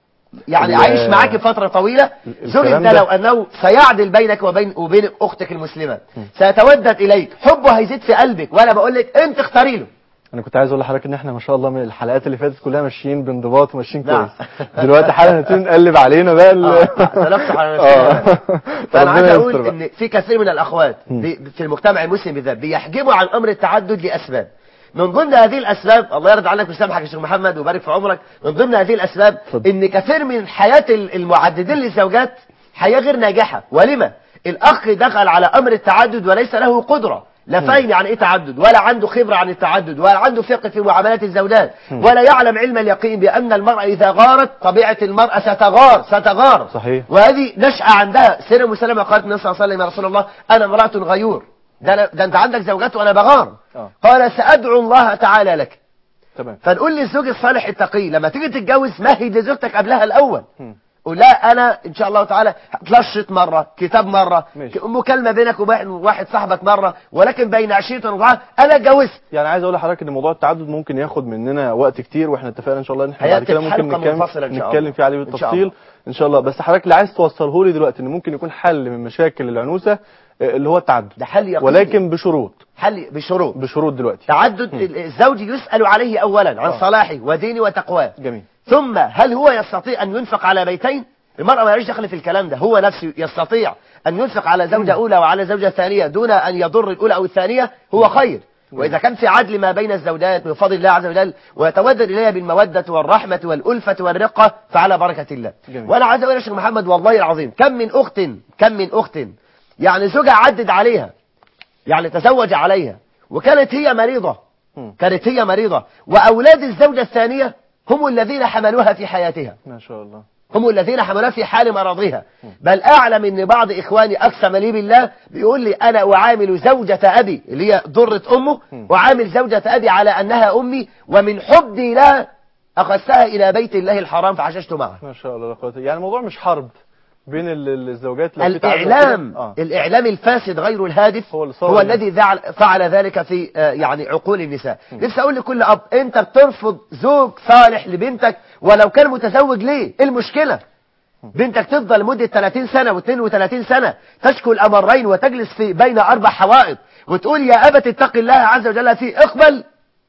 يعني ال- عايش معاك فترة طويلة ال- زوجك الكلام ده ده- لو أنه سيعدل بينك وبين وبين أختك المسلمة سيتودد إليك حبه هيزيد في قلبك وأنا بقول لك أنت اختاري له انا كنت عايز اقول لحضرتك ان احنا ما شاء الله من الحلقات اللي فاتت كلها ماشيين بانضباط وماشيين نعم. كويس دلوقتي حالا نبتدي نقلب علينا بقى ال- آه، تنفس على آه. نفسنا. فأنا عايز ربنا أقول يستر بقى. إن في كثير من الأخوات بي- في المجتمع المسلم بالذات بيحجبوا عن أمر التعدد لأسباب من ضمن هذه الأسباب الله يرضى عنك ويسامحك يا شيخ محمد ويبارك في عمرك من ضمن هذه الأسباب اتفضل. إن كثير من حياة ال- المعددين للزوجات حياة غير ناجحة ولما الأخ دخل على أمر التعدد وليس له قدرة لا فاهم عن ايه تعدد ولا عنده خبرة عن التعدد ولا عنده فقه في معاملات الزوجات ولا يعلم علم اليقين بأن المرأة إذا غارت طبيعة المرأة ستغار ستغار صحيح. وهذه نشأة عندها سيرة مسلمة قالت النبي صلى الله عليه وسلم يا رسول الله أنا امرأة غيور ده, أنا- ده أنت عندك زوجات وأنا بغار آه. قال سأدعو الله تعالى لك تمام فنقول للزوج الصالح التقي لما تيجي تتجوز مهد لزوجتك قبلها الأول مم. قول لا أنا إن شاء الله تعالى هتلشط مرة كتاب مرة ماشي. ك- مكالمة بينك وبين واحد صاحبك مرة ولكن بين عشرة وأربعة أنا اتجوزت يعني عايز اقول لحضرتك ان موضوع التعدد ممكن ياخد مننا وقت كتير واحنا اتفقنا ان شاء الله ان احنا بعد هيأتي كده في ممكن حلقة نتكلم منفصلة إن شاء نتكلم الله. فيه عليه إن شاء بالتفصيل الله. ان شاء الله بس حضرتك اللي عايز توصله لي دلوقتي ان ممكن يكون حل من مشاكل العنوسه آه، اللي هو التعدد ده حل يقيني ولكن بشروط حل بشروط بشروط دلوقتي تعدد ال- الزوج يسأل عليه أولا عن آه. صلاحه ودينه وتقواه جميل ثم هل هو يستطيع أن ينفق على بيتين المرأة ما يعيش دخل في الكلام ده هو نفسه يستطيع أن ينفق على زوجة أولى وعلى زوجة ثانية دون أن يضر الأولى أو الثانية هو خير وإذا كان في عدل ما بين الزوجات من فضل الله عز وجل ويتودد إليها بالمودة والرحمة والألفة والرقة فعلى بركة الله جميل. وأنا عايز أقول يا شيخ محمد والله العظيم كم من أخت كم من أخت يعني زوجها عدد عليها يعني تزوج عليها وكانت هي مريضة مم. كانت هي مريضة وأولاد الزوجة الثانية هم الذين حملوها في حياتها ما شاء الله هم الذين حملوها في حال مرضها بل أعلم أن بعض إخواني أقسم لي بالله بيقول لي أنا أعامل زوجة أبي اللي هي ضرة أمه أعامل زوجة أبي على أنها أمي ومن حبي لها أخذتها إلى بيت الله الحرام فعششت معها ما شاء الله لا قوه يعني الموضوع مش حرب بين ال- ال- الزوجات لو في تعدد الإعلام كده. اه الإعلام الفاسد غير الهادف هو اللي صار هو يعني. الذي فعل, فعل ذلك في آه، يعني عقول النساء نفسي أقول لكل أب أنت بترفض زوج صالح لبنتك ولو كان متزوج ليه إيه المشكلة بنتك تفضل لمدة 30 سنة و32 سنة تشكو الأمرين وتجلس في بين أربع حوائط وتقول يا أبت اتق الله عز وجل في اقبل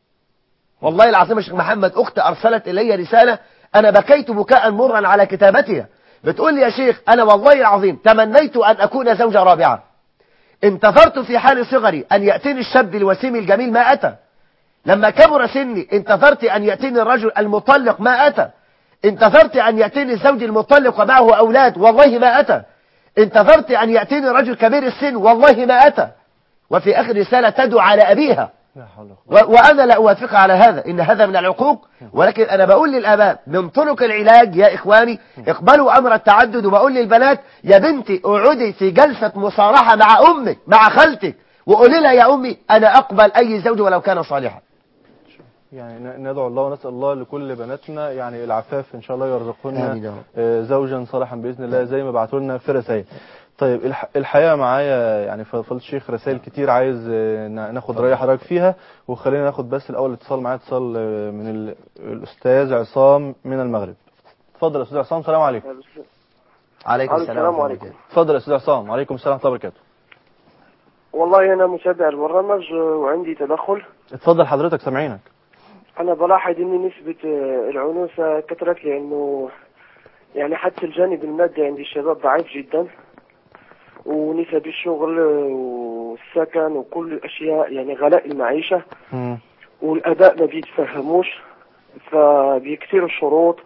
والله العظيم يا شيخ محمد أخت أرسلت إلي رسالة أنا بكيت بكاء مرا على كتابتها بتقول لي يا شيخ أنا والله العظيم تمنيت أن أكون زوجة رابعة انتظرت في حال صغري أن يأتيني الشاب الوسيم الجميل ما أتى لما كبر سني انتظرت أن يأتيني الرجل المطلق ما أتى انتظرت أن يأتيني الزوج المطلق ومعه أولاد والله ما أتى انتظرت أن يأتيني رجل كبير السن والله ما أتى وفي آخر رسالة تدعو على أبيها لا حول ولا قوة. و- وأنا لا أوافق على هذا إن هذا من العقوق ولكن أنا بقول للآباء من طرق العلاج يا إخواني اقبلوا أمر التعدد وبقول للبنات يا بنتي اقعدي في جلسة مصارحة مع أمك مع خالتك وقولي لها يا أمي أنا أقبل أي زوج ولو كان صالحا يعني ن- ندعو الله ونسأل الله لكل بناتنا يعني العفاف إن شاء الله يرزقهن آمين يا رب. آه، زوجا صالحا بإذن الله زي ما بعتوا لنا في رسائل طيب الح- الحقيقة معايا يعني فضل الشيخ رسائل كتير عايز آه، ن- ناخد رأي حضرتك فيها وخلينا ناخد بس الأول اتصال معايا اتصال آه، من ال- الأستاذ عصام من المغرب اتفضل يا أستاذ عصام السلام عليكم عليكم السلام السلام عليكم. اتفضل يا أستاذ عصام وعليكم السلام ورحمة الله وبركاته والله أنا متابع البرنامج وعندي تدخل اتفضل حضرتك سامعينك أنا بلاحظ إن نسبة آه، العنوسة كثرت لأنه يعني حتى الجانب المادي عند الشباب ضعيف جدا ونسب الشغل آه، والسكن وكل الأشياء يعني غلاء المعيشة مم. والأداء ما بيتفهموش فبيكثروا الشروط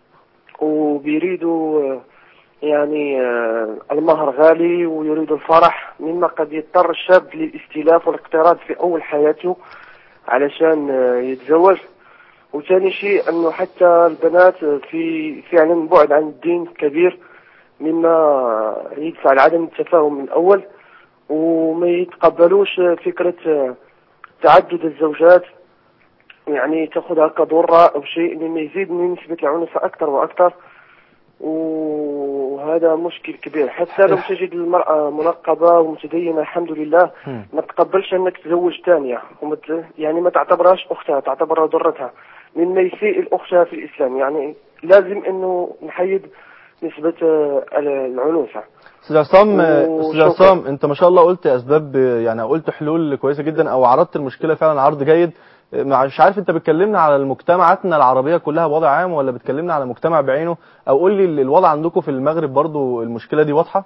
وبيريدوا آه، يعني آه، المهر غالي ويريدوا الفرح مما قد يضطر الشاب للاستلاف والاقتراض في أول حياته علشان آه، يتزوج وثاني شيء انه حتى البنات في فعلا بعد عن الدين كبير مما يدفع لعدم التفاهم من الاول وما يتقبلوش فكرة آه، تعدد الزوجات يعني تاخذها كضرة او شيء مما يزيد من نسبة العنف اكثر واكثر وهذا مشكل كبير حتى لو تجد المرأة منقبة ومتدينة الحمد لله مم. ما تقبلش انك تزوج ثانية ومت يعني ما تعتبرهاش اختها تعتبرها ضرتها مما يسيء الاختها في الاسلام يعني لازم انه نحيد نسبة آه، العنوسة استاذ عصام وشكراً. استاذ عصام انت ما شاء الله قلت اسباب يعني قلت حلول كويسه جدا او عرضت المشكله فعلا عرض جيد مش عارف انت بتكلمنا على المجتمعاتنا العربيه كلها بوضع عام ولا بتكلمنا على مجتمع بعينه او قول لي الوضع عندكم في المغرب برضو المشكله دي واضحه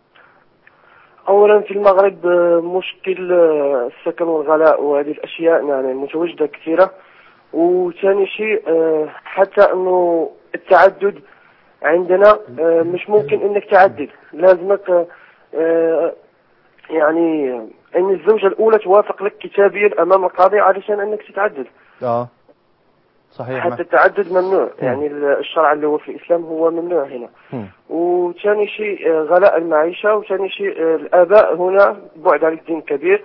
اولا في المغرب آه، مشكل آه، السكن والغلاء وهذه الاشياء يعني متواجده كثيره وثاني شيء آه، حتى انه التعدد عندنا آه، مش ممكن انك تعدد لازمك آه، آه، يعني ان الزوجه الاولى توافق لك كتابيا امام القاضي علشان انك تتعدد اه صحيح حتى التعدد ممنوع يعني الشرع اللي هو في الاسلام هو ممنوع هنا مم. وثاني شيء آه، غلاء المعيشة وثاني شيء آه، الآباء هنا بعد عن الدين كبير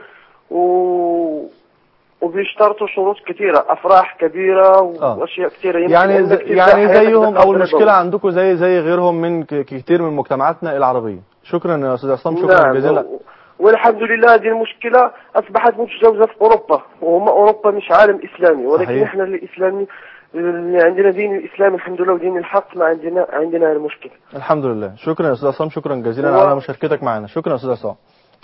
و... وبيشترطوا شروط كثيرة أفراح كبيرة آه. وأشياء كثيرة يمكن يعني إنك زي تبدأ يعني حياتك زيهم او بخمسة المشكله دولار. عندكم زي زي غيرهم من ك- كتير من مجتمعاتنا العربيه شكرا يا استاذ عصام شكرا نعم جزيلا و- والحمد لله هذه المشكلة أصبحت متجاوزة في أوروبا وهم أوروبا مش عالم إسلامي ولكن صحيح. إحنا الإسلامي اللي عندنا دين الإسلام الحمد لله ودين الحق ما عندنا عندنا المشكلة الحمد لله شكرا يا استاذ عصام شكرا جزيلا هو- على مشاركتك معنا شكرا يا استاذ عصام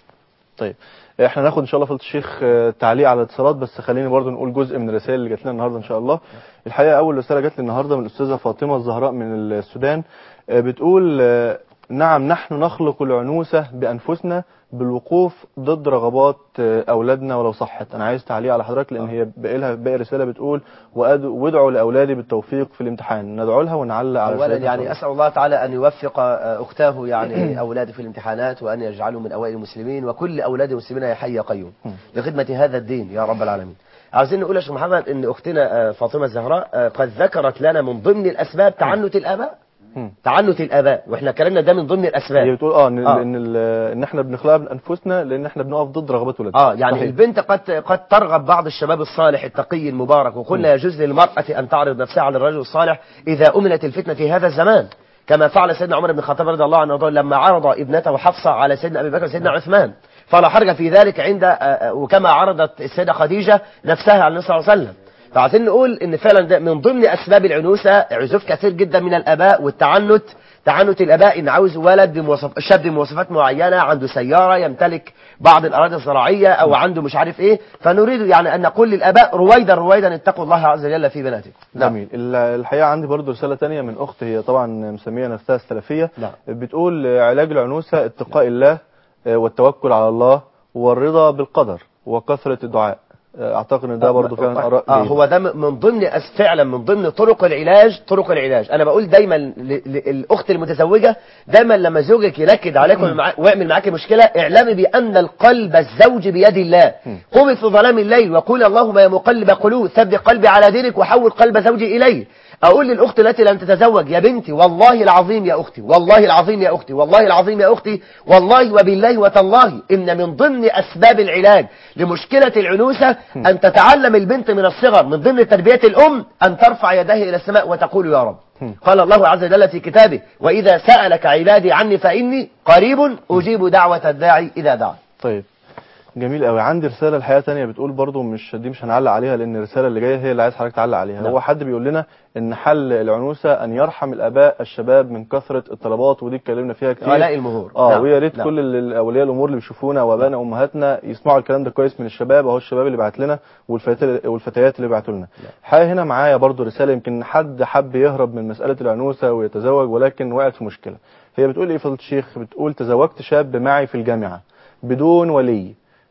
طيب احنا ناخد ان شاء الله فضيله الشيخ آه، تعليق على الاتصالات بس خليني برضو نقول جزء من الرسائل اللي جات لنا النهارده ان شاء الله الحقيقه اول رساله جات لي النهارده من الاستاذه فاطمه الزهراء من السودان آه، بتقول آه، نعم نحن نخلق العنوسه بانفسنا بالوقوف ضد رغبات آه، اولادنا ولو صحت انا عايز تعليق على حضرتك لان هي باقي لها باقي رساله بتقول وأد- وادعوا لاولادي بالتوفيق في الامتحان ندعو لها ونعلق على اولا رسالتها إن شاء يعني الله. اسال الله تعالى ان يوفق آه، اختاه يعني اولاده في الامتحانات وان يجعله من اوائل المسلمين وكل اولاد المسلمين يا حي يا قيوم لخدمه هذا الدين يا رب العالمين عاوزين نقول يا شيخ محمد ان اختنا آه، فاطمه الزهراء آه، قد ذكرت لنا من ضمن الاسباب تعنت الاباء مم. تعنت الاباء واحنا كلامنا ده من ضمن هي الاسباب بتقول اه ان آه. ان ال- ان احنا بنخلقها بانفسنا لان احنا بنقف ضد رغبات ولادنا اه يعني صحيح. البنت قد قد ترغب بعض الشباب الصالح التقي المبارك وقلنا يجوز للمرأة أن تعرض نفسها على الرجل الصالح إذا أمنت الفتنة في هذا الزمان كما فعل سيدنا عمر بن الخطاب رضي الله عنه وارضاه لما عرض ابنته حفصة على سيدنا أبي بكر وسيدنا عثمان فلا حرج في ذلك عند آه، آه، وكما عرضت السيدة خديجة نفسها على النبي صلى الله عليه وسلم فعايزين نقول ان فعلا ده من ضمن اسباب العنوسه عزوف كثير جدا من الاباء والتعنت تعنت الاباء ان عاوز ولد بمواصف شاب بمواصفات معينه عنده سياره يمتلك بعض الاراضي الزراعيه او عنده مش عارف ايه فنريد يعني ان نقول للاباء رويدا رويدا اتقوا الله عز وجل في بناتكم نعم. جميل ال- الحقيقه عندي برضو رساله تانية من اخت هي طبعا مسميه نفسها السلفيه نعم. بتقول آه، علاج العنوسه اتقاء الله آه، والتوكل على الله والرضا بالقدر وكثره الدعاء آه، اعتقد ان ده برضو فعلا اراء آه جيدة. هو ده من ضمن أس- فعلا من ضمن طرق العلاج طرق العلاج انا بقول دايما ل- للاخت المتزوجه دايما لما زوجك ينكد عليك ويعمل معاك- ويعمل معاك مشكله اعلمي بان القلب الزوج بيد الله قومي في ظلام الليل وقول اللهم يا مقلب قلوب ثبت قلبي على دينك وحول قلب زوجي الي اقول للاخت التي لم تتزوج يا بنتي والله العظيم يا اختي والله العظيم يا اختي والله العظيم يا اختي والله وبالله وتالله ان من ضمن اسباب العلاج لمشكله العنوسه ان تتعلم البنت من الصغر من ضمن تربيه الام ان ترفع يديه الى السماء وتقول يا رب قال الله عز وجل في كتابه واذا سالك عبادي عني فاني قريب اجيب دعوه الداعي اذا دعا طيب جميل قوي عندي رساله الحقيقه تانية بتقول برضو مش دي مش هنعلق عليها لان الرساله اللي جايه هي اللي عايز حضرتك تعلق عليها نعم. هو حد بيقول لنا ان حل العنوسه ان يرحم الاباء الشباب من كثره الطلبات ودي اتكلمنا فيها كتير علاء المهور اه نعم. ويا ريت نعم. كل ال- اولياء الامور اللي بيشوفونا وابائنا وامهاتنا يسمعوا الكلام ده كويس من الشباب اهو الشباب اللي بعت لنا والفتيات والفتيات اللي بعتوا لنا الحقيقه هنا معايا برضو رساله يمكن حد حب يهرب من مساله العنوسه ويتزوج ولكن وقعت في مشكله هي بتقول ايه فضيله الشيخ بتقول تزوجت شاب معي في الجامعه بدون ولي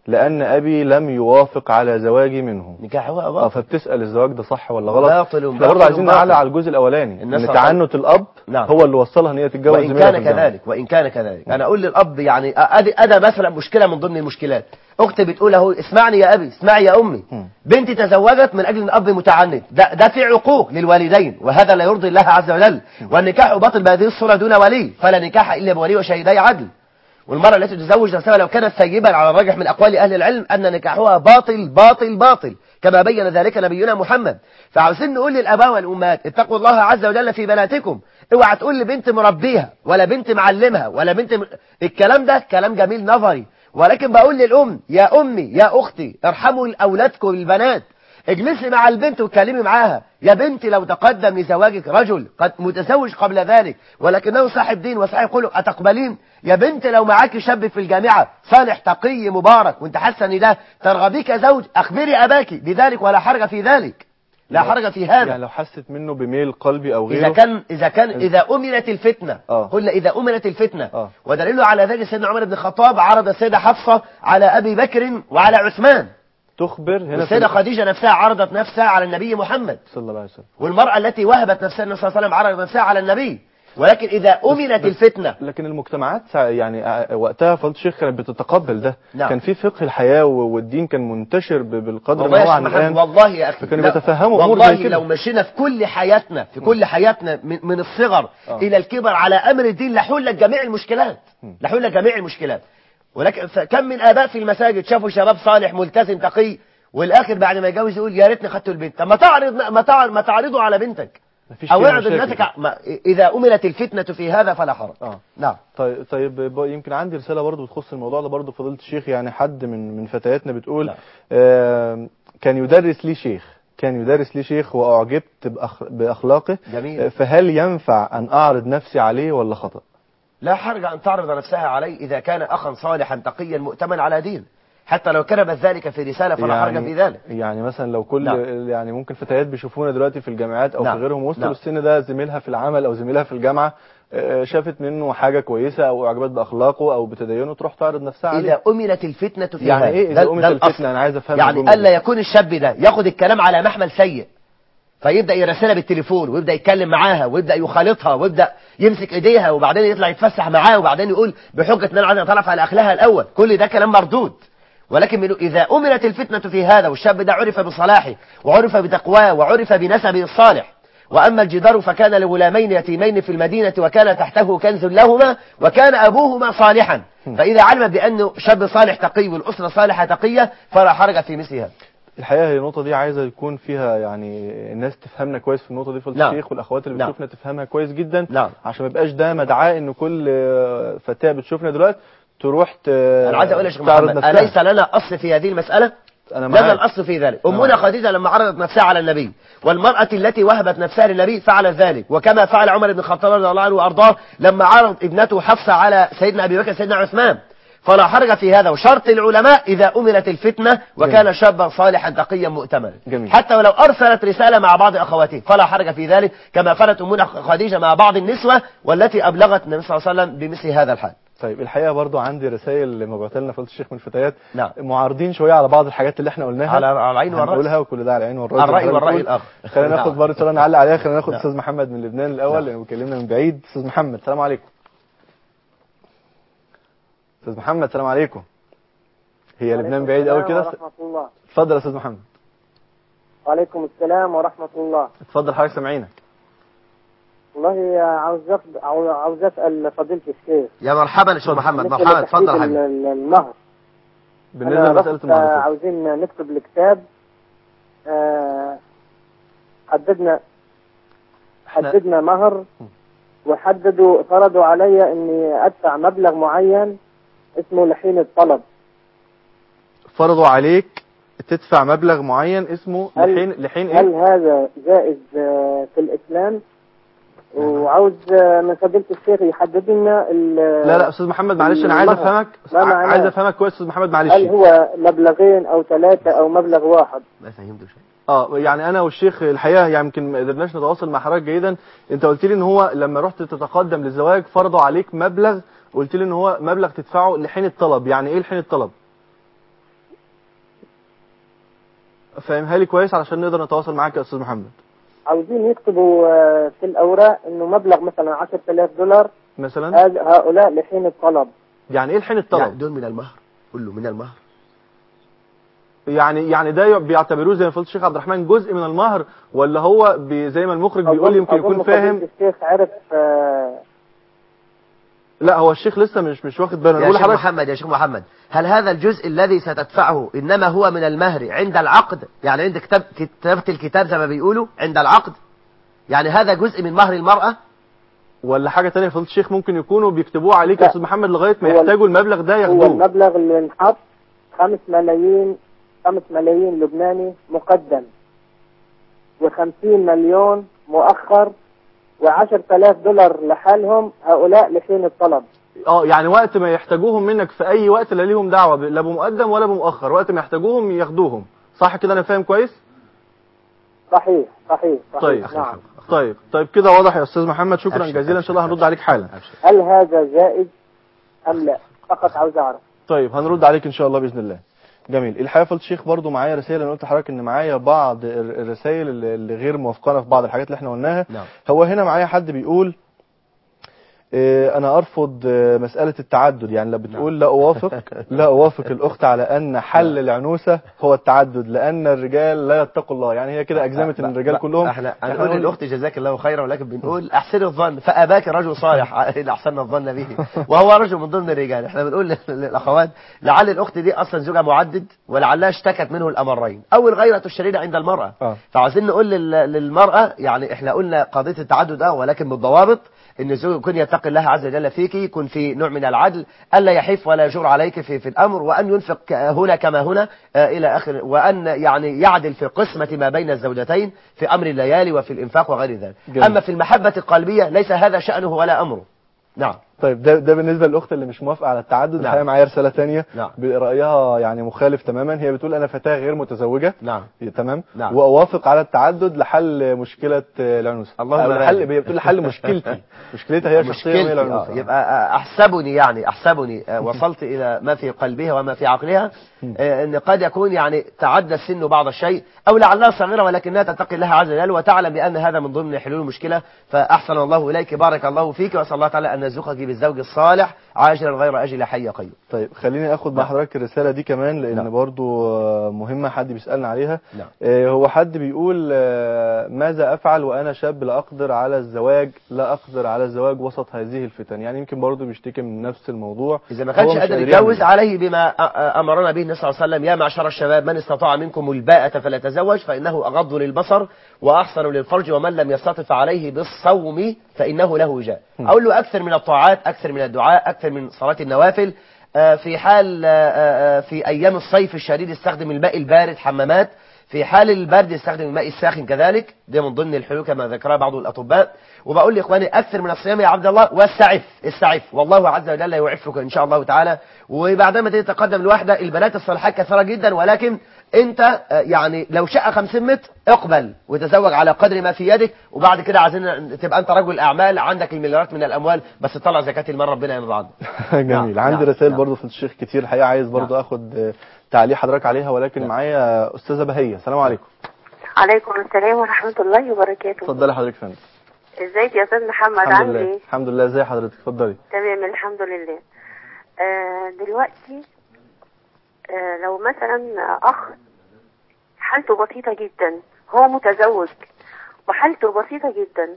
لان ابي لم يوافق على زواجي منه نكاحها اه باطل فبتسال الزواج ده صح ولا غلط باطل احنا وباطل برضه عايزين وباطل. نعلق على الجزء الاولاني الناس ان عطل- تعنت الاب نعم. هو اللي وصلها ان هي تتجوز وإن زميلها كان في الجامعة. كذلك وإن كان كذلك أنا أقول للأب يعني أدي أدى مثلا مشكلة من ضمن المشكلات أختي بتقول أهو اسمعني يا أبي اسمعي يا أمي مم. بنتي تزوجت من أجل أن الأب متعنت ده, ده في عقوق للوالدين وهذا لا يرضي الله عز وجل والنكاح باطل بهذه الصورة دون ولي فلا نكاح إلا بولي وشهيدي عدل والمرأة التي تزوج نفسها لو كانت ثيبا على الراجح من أقوال أهل العلم أن نكاحها باطل باطل باطل كما بين ذلك نبينا محمد فعاوزين نقول للآباء والأمهات اتقوا الله عز وجل في بناتكم اوعى تقول لبنت مربيها ولا بنت معلمها ولا بنت م... الكلام ده كلام جميل نظري ولكن بقول للأم يا أمي يا أختي ارحموا أولادكم البنات اجلسي مع البنت واتكلمي معاها يا بنتي لو تقدم لزواجك رجل قد متزوج قبل ذلك ولكنه صاحب دين وصاحب خلق أتقبلين يا بنت لو معاك شاب في الجامعة صالح تقي مبارك وانت حاسه ان ده ترغبيه كزوج اخبري اباك بذلك ولا حرج في ذلك لا حرج في هذا يعني لو حست منه بميل قلبي او غيره إذا كان إذا كان إذا أمنت الفتنة آه. قلنا إذا أمنت الفتنة آه. ودليل على ذلك سيدنا عمر بن الخطاب عرض السيدة حفصة على أبي بكر وعلى عثمان تخبر هنا في والسيدة خديجة نفسها عرضت نفسها على النبي محمد صلى الله عليه وسلم والمرأة التي وهبت نفسها النبي صلى الله عليه وسلم عرضت نفسها على النبي ولكن إذا أمنت بس- الفتنة لكن المجتمعات سا- يعني ع- وقتها فضل الشيخ كانت بتتقبل ده نعم. كان في فقه الحياة و- والدين كان منتشر ب- بالقدر والله ما هو يا عن شيخ محمد الآن والله يا أخي فكانوا لا، بيتفهموا أمور والله زي كده. لو مشينا في كل حياتنا في كل حياتنا من, من الصغر آه. إلى الكبر على أمر الدين لحل جميع المشكلات مم. لحل جميع المشكلات ولكن ف- كم من آباء في المساجد شافوا شباب صالح ملتزم تقي والآخر بعد ما يتجوز يقول يا ريتني خدت البنت طب ما تعرض ما تعرض ما تعرضه على بنتك مفيش أو فيها اعرض مشاكل. ابنتك ع- ما- إذا أمنت الفتنة في هذا فلا حرج اه نعم طيب طيب ب- يمكن عندي رسالة برضو بتخص الموضوع ده برضو فضيلة الشيخ يعني حد من من فتياتنا بتقول نعم. آه كان يدرس لي شيخ كان يدرس لي شيخ وأعجبت بأخ بأخلاقه جميل. آه، فهل ينفع أن أعرض نفسي عليه ولا خطأ؟ لا حرج أن تعرض نفسها عليه إذا كان أخا صالحا تقيا مؤتمن على دين حتى لو كتبت ذلك في رسالة فلا حرج في ذلك يعني مثلا لو كل نعم. يعني ممكن فتيات بيشوفونا دلوقتي في الجامعات او نعم. في غيرهم وصلوا نعم. السن ده زميلها في العمل او زميلها في الجامعه آه، شافت منه حاجه كويسه او اعجبت باخلاقه او بتدينه تروح تعرض نفسها عليه إذا أمنت الفتنة في يعني هذا. ايه ده- اذا قمت ده الأصل. الفتنه انا عايز افهم يعني الجملة ألا دي. يكون الشاب ده ياخد الكلام على محمل سيء فيبدأ يرسلها بالتليفون ويبدأ يتكلم معاها ويبدأ يخالطها ويبدأ يمسك ايديها وبعدين يطلع يتفسح معاها وبعدين يقول بحجة ان انا عايز اتعرف على اخلاها الاول كل ده كلام مردود ولكن من اذا امنت الفتنة في هذا والشاب ده عرف بصلاحه وعرف بتقواه وعرف بنسبه الصالح واما الجدار فكان لغلامين يتيمين في المدينة وكان تحته كنز لهما وكان ابوهما صالحا فاذا علم بانه شاب صالح تقي والاسرة صالحة تقية فلا حرج في مثل هذا الحقيقه هي النقطه دي عايزه يكون فيها يعني الناس تفهمنا كويس في النقطه دي في نعم. الشيخ والاخوات اللي نعم. بتشوفنا تفهمها كويس جدا نعم. عشان ما يبقاش ده مدعاه ان كل آه، فتاه بتشوفنا دلوقتي تروح ت... انا عايز اقول يا شيخ تعرض محمد نفسها. اليس لنا اصل في هذه المسألة انا لنا معاك الأصل في ذلك نعم. أمنا خديجة لما عرضت نفسها على النبي والمرأة التي وهبت نفسها للنبي فعلت ذلك وكما فعل عمر بن الخطاب رضي الله عنه وأرضاه لما عرض ابنته حفصة على سيدنا أبي بكر سيدنا عثمان فلا حرج في هذا وشرط العلماء إذا أمنت الفتنة وكان شابا صالحا تقيا مؤتمنا جميل. حتى ولو أرسلت رسالة مع بعض أخواته فلا حرج في ذلك كما فعلت أمنا خديجة مع بعض النسوة والتي أبلغت النبي صلى الله عليه وسلم بمثل هذا الحال طيب الحقيقه برضو عندي رسائل مبعوثه لنا فضيله الشيخ من الفتيات نعم. معارضين شويه على بعض الحاجات اللي احنا قلناها على على العين والرأس هنقولها وكل ده على العين والراس الرأي زي ما والرأي بنقول. الآخر. خلينا ناخد نعم. برضه صلاه نعلق عليها خلينا ناخد نعم. استاذ محمد من لبنان الاول نعم. لانه بيكلمنا من بعيد استاذ محمد السلام عليكم استاذ محمد السلام عليكم هي لبنان بعيد قوي كده ورحمة الله اتفضل يا استاذ محمد وعليكم السلام ورحمة الله اتفضل حضرتك سامعينك والله عاوز أف- عاوز عاوز أسأل فضيلة الشيخ يا مرحبا يا شيخ محمد بالنسبة مرحبا لتحديد اتفضل يا ال- حبيبي ال- المهر بالنسبه أنا لمساله رحت المعروفات عاوزين نكتب الكتاب آه، حددنا حددنا مهر وحددوا فرضوا علي اني ادفع مبلغ معين اسمه لحين الطلب فرضوا عليك تدفع مبلغ معين اسمه هل- لحين لحين هل ايه هذا جائز آه، في الاسلام وعاوز آه، من فضيلة الشيخ يحدد لنا ال- لا لا استاذ محمد معلش انا عايز المهر. افهمك ما معناه؟ عايز افهمك كويس استاذ محمد معلش هل هو مبلغين او ثلاثة او مبلغ واحد ما فهمت شيء اه يعني انا والشيخ الحقيقه يعني يمكن ما قدرناش نتواصل مع حضرتك جيدا انت قلت لي ان هو لما رحت تتقدم للزواج فرضوا عليك مبلغ قلت لي ان هو مبلغ تدفعه لحين الطلب يعني ايه لحين الطلب فاهمها لي كويس علشان نقدر نتواصل معاك يا استاذ محمد عاوزين يكتبوا آه، في الأوراق إنه مبلغ مثلا 10000 دولار مثلا هذا- هؤلاء لحين الطلب يعني ايه الحين يعني الطلب دول من المهر قول له من المهر يعني يعني ده بيعتبروه زي ما قلت الشيخ عبد الرحمن جزء من المهر ولا هو بي زي ما المخرج بيقول أظن- يمكن يكون أظن فاهم فضيلة الشيخ عرف آه، لا هو الشيخ لسه مش مش واخد باله يا نقول شيخ لحضرتك محمد يا شيخ محمد هل هذا الجزء الذي ستدفعه انما هو من المهر عند العقد يعني عند كتاب كتابة الكتاب زي ما بيقولوا عند العقد يعني هذا جزء من مهر المرأة ولا حاجه ثانيه فضيله الشيخ ممكن يكونوا بيكتبوه عليك يا لا. استاذ محمد لغايه ما هو- يحتاجوا المبلغ ده هو ياخدوه المبلغ اللي انحط 5 ملايين 5 ملايين لبناني مقدم و50 مليون مؤخر و10000 دولار لحالهم هؤلاء لحين الطلب اه يعني وقت ما يحتاجوهم منك في اي وقت لا ليهم دعوه ب- لا بمقدم ولا بمؤخر وقت ما يحتاجوهم ياخدوهم صح كده انا فاهم كويس صحيح صحيح صحيح طيب نعم طيب طيب كده واضح يا استاذ محمد شكرا أبشر، جزيلا ان شاء الله أبشر، هنرد عليك حالا هل هذا جائز أم لا فقط عاوز أعرف طيب هنرد عليك ان شاء الله باذن الله جميل الحقيقه فضل الشيخ برضو معايا رسائل انا قلت لحضرتك ان معايا بعض الر- الرسائل اللي اللي غير موافقانا في بعض الحاجات اللي احنا قلناها نعم. هو هنا معايا حد بيقول آه، انا ارفض آه، مساله التعدد يعني لا بتقول لا اوافق لا اوافق الاخت على ان حل العنوسه هو التعدد لان الرجال لا يتقوا الله يعني هي كده اجزمت ان الرجال كلهم احنا إحنا هنقول قلنا- للاخت جزاك الله خيرا ولكن بنقول احسن الظن فاباك رجل صالح ان احسن الظن به وهو رجل من ضمن الرجال احنا بنقول لل- للاخوات لعل الاخت دي اصلا زوجها معدد ولعلها اشتكت منه الامرين او الغيره الشديده عند المراه آه. فعاوزين نقول لل- للمراه يعني احنا قلنا قضيه التعدد اه ولكن بالضوابط ان الزوج يكون يتقي الله عز وجل فيك يكون في نوع من العدل الا يحيف ولا يجور عليك في في الامر وان ينفق هنا كما هنا آه، الى اخر وان يعني يعدل في قسمه ما بين الزوجتين في امر الليالي وفي الانفاق وغير ذلك جميل. اما في المحبه القلبيه ليس هذا شانه ولا امره نعم طيب ده ده بالنسبه للاخت اللي مش موافقه على التعدد نعم. الحقيقه معايا رساله ثانيه نعم. برايها يعني مخالف تماما هي بتقول انا فتاه غير متزوجه نعم تمام نعم. واوافق على التعدد لحل مشكله آه، العنوسه اللهم أو بارك. لحل هي بتقول لحل مشكلتي مشكلتها هي شخصيه وهي مشكلتي آه، العنوسه يبقى آه، احسبني يعني احسبني آه، وصلت الى ما في قلبها وما في عقلها آه، ان قد يكون يعني تعدى السن بعض الشيء او لعلها صغيره ولكنها تتقي الله عز وجل وتعلم بان هذا من ضمن حلول المشكله فاحسن الله اليك بارك الله فيك واسال الله تعالى ان يرزقك بالزوج الصالح عاجلا غير اجل حي قيوم طيب خليني اخد مع نعم. حضرتك الرساله دي كمان لان نعم. برضو آه، مهمه حد بيسالنا عليها نعم. آه، هو حد بيقول آه، ماذا افعل وانا شاب لا اقدر على الزواج لا اقدر على الزواج وسط هذه الفتن يعني يمكن برضو بيشتكي من نفس الموضوع إذا ما هو كانش مش قادر قادر يتجوز يعمل. عليه بما أ- أ- أمرنا به النبي صلى الله عليه وسلم يا معشر الشباب من استطاع منكم الباءة فليتزوج فإنه أغض للبصر وأحسن للفرج ومن لم يستطع عليه بالصوم فإنه له وجاء أقول له أكثر من الطاعات أكثر من الدعاء أكثر من صلاة النوافل آه، في حال آه، آه، في أيام الصيف الشديد استخدم الماء البارد حمامات في حال البرد يستخدم الماء الساخن كذلك ده من ضمن الحلول كما ذكرها بعض الأطباء وبقول لاخواني اكثر من الصيام يا عبد الله واستعف استعف والله عز وجل يعفك ان شاء الله تعالى وبعدما تتقدم الواحده البنات الصالحات كثيره جدا ولكن انت آه، يعني لو شقه 50 متر اقبل وتزوج على قدر ما في يدك وبعد كده عايزين تبقى انت رجل اعمال عندك المليارات من الاموال بس تطلع زكاه المال ربنا يرضى عنك جميل نعم، عندي نعم، رسائل نعم. برضو في الشيخ كتير الحقيقه عايز برضو نعم. اخد آه، تعليق حضرتك عليها ولكن نعم. معايا استاذه بهيه السلام عليكم عليكم السلام ورحمة الله وبركاته اتفضلي حضرتك يا فندم ازيك يا استاذ محمد الحمد عامل لله ايه الحمد لله ازي حضرتك اتفضلي تمام الحمد لله آه دلوقتي آه لو مثلا اخ حالته بسيطة جدا هو متزوج وحالته بسيطة جدا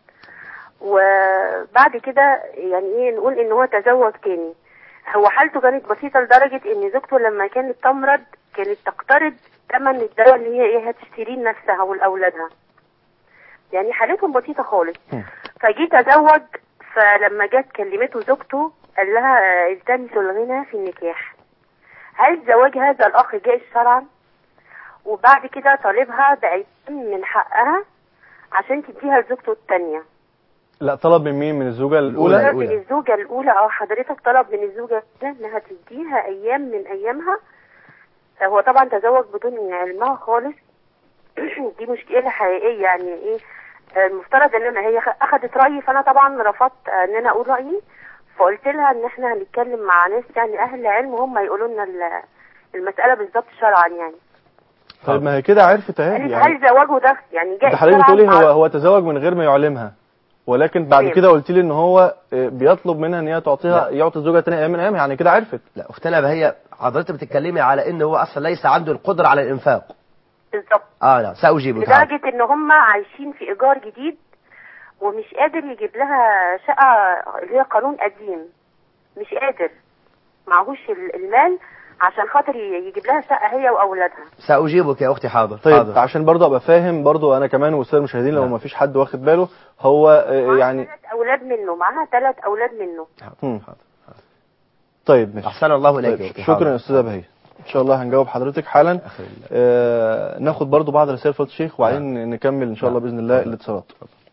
وبعد كده يعني ايه نقول ان هو تزوج تاني هو حالته كانت بسيطة لدرجة ان زوجته لما كانت تمرض كانت تقترض ثمن الدواء اللي هي ايه هتشتريه لنفسها ولأولادها يعني حالتهم بسيطة خالص مم. فجي تزوج فلما جت كلمته زوجته قال لها آه، التمسوا الغنى في النكاح هل زواج هذا الأخ جائز شرعا وبعد كده طالبها بأيام من حقها عشان تديها لزوجته التانية لا طلب من مين من الزوجه الأولى. الاولى طلب من الزوجة الأولى اه حضرتك طلب من الزوجة الأولى إنها تديها أيام من أيامها هو طبعا تزوج بدون علمها خالص دي مشكلة حقيقية يعني إيه آه، المفترض إن أنا هي خ- أخدت رأيي فأنا طبعا رفضت آه، إن أنا أقول رأيي فقلت لها إن إحنا هنتكلم مع ناس يعني أهل علم وهم يقولوا لنا ال- المسألة بالظبط شرعا يعني طيب ما هي كده عرفت اهي قالت يعني هل زواجه ده يعني جاء انت حضرتك الشرع بتقولي هو مع- هو تزوج من غير ما يعلمها ولكن بعد تمام. كده قلت لي ان هو آه، بيطلب منها ان هي تعطيها لا. يعطي الزوجه تاني ايام من ايام يعني كده عرفت لا اختنا بهي حضرتك بتتكلمي على ان هو اصلا ليس عنده القدره على الانفاق بالظبط اه لا ساجيبك تعال. لدرجة ان هم عايشين في ايجار جديد ومش قادر يجيب لها شقة اللي هي قانون قديم مش قادر معهوش ال- المال عشان خاطر ي- يجيب لها شقة هي واولادها ساجيبك يا اختي حاضر طيب حاضر. عشان برضه ابقى فاهم برضه انا كمان والساده المشاهدين لو نعم. ما فيش حد واخد باله هو آه، يعني ثلاث اولاد منه معاها ثلاث اولاد منه مم. طيب ماشي احسن الله اليك طيب يا أختي، شكرا حاضر. يا استاذه بهي ان شاء الله هنجاوب حضرتك حالا أخي الله. آه ناخد برضو بعض رسائل فضل الشيخ وبعدين نكمل ان شاء الله باذن الله الاتصالات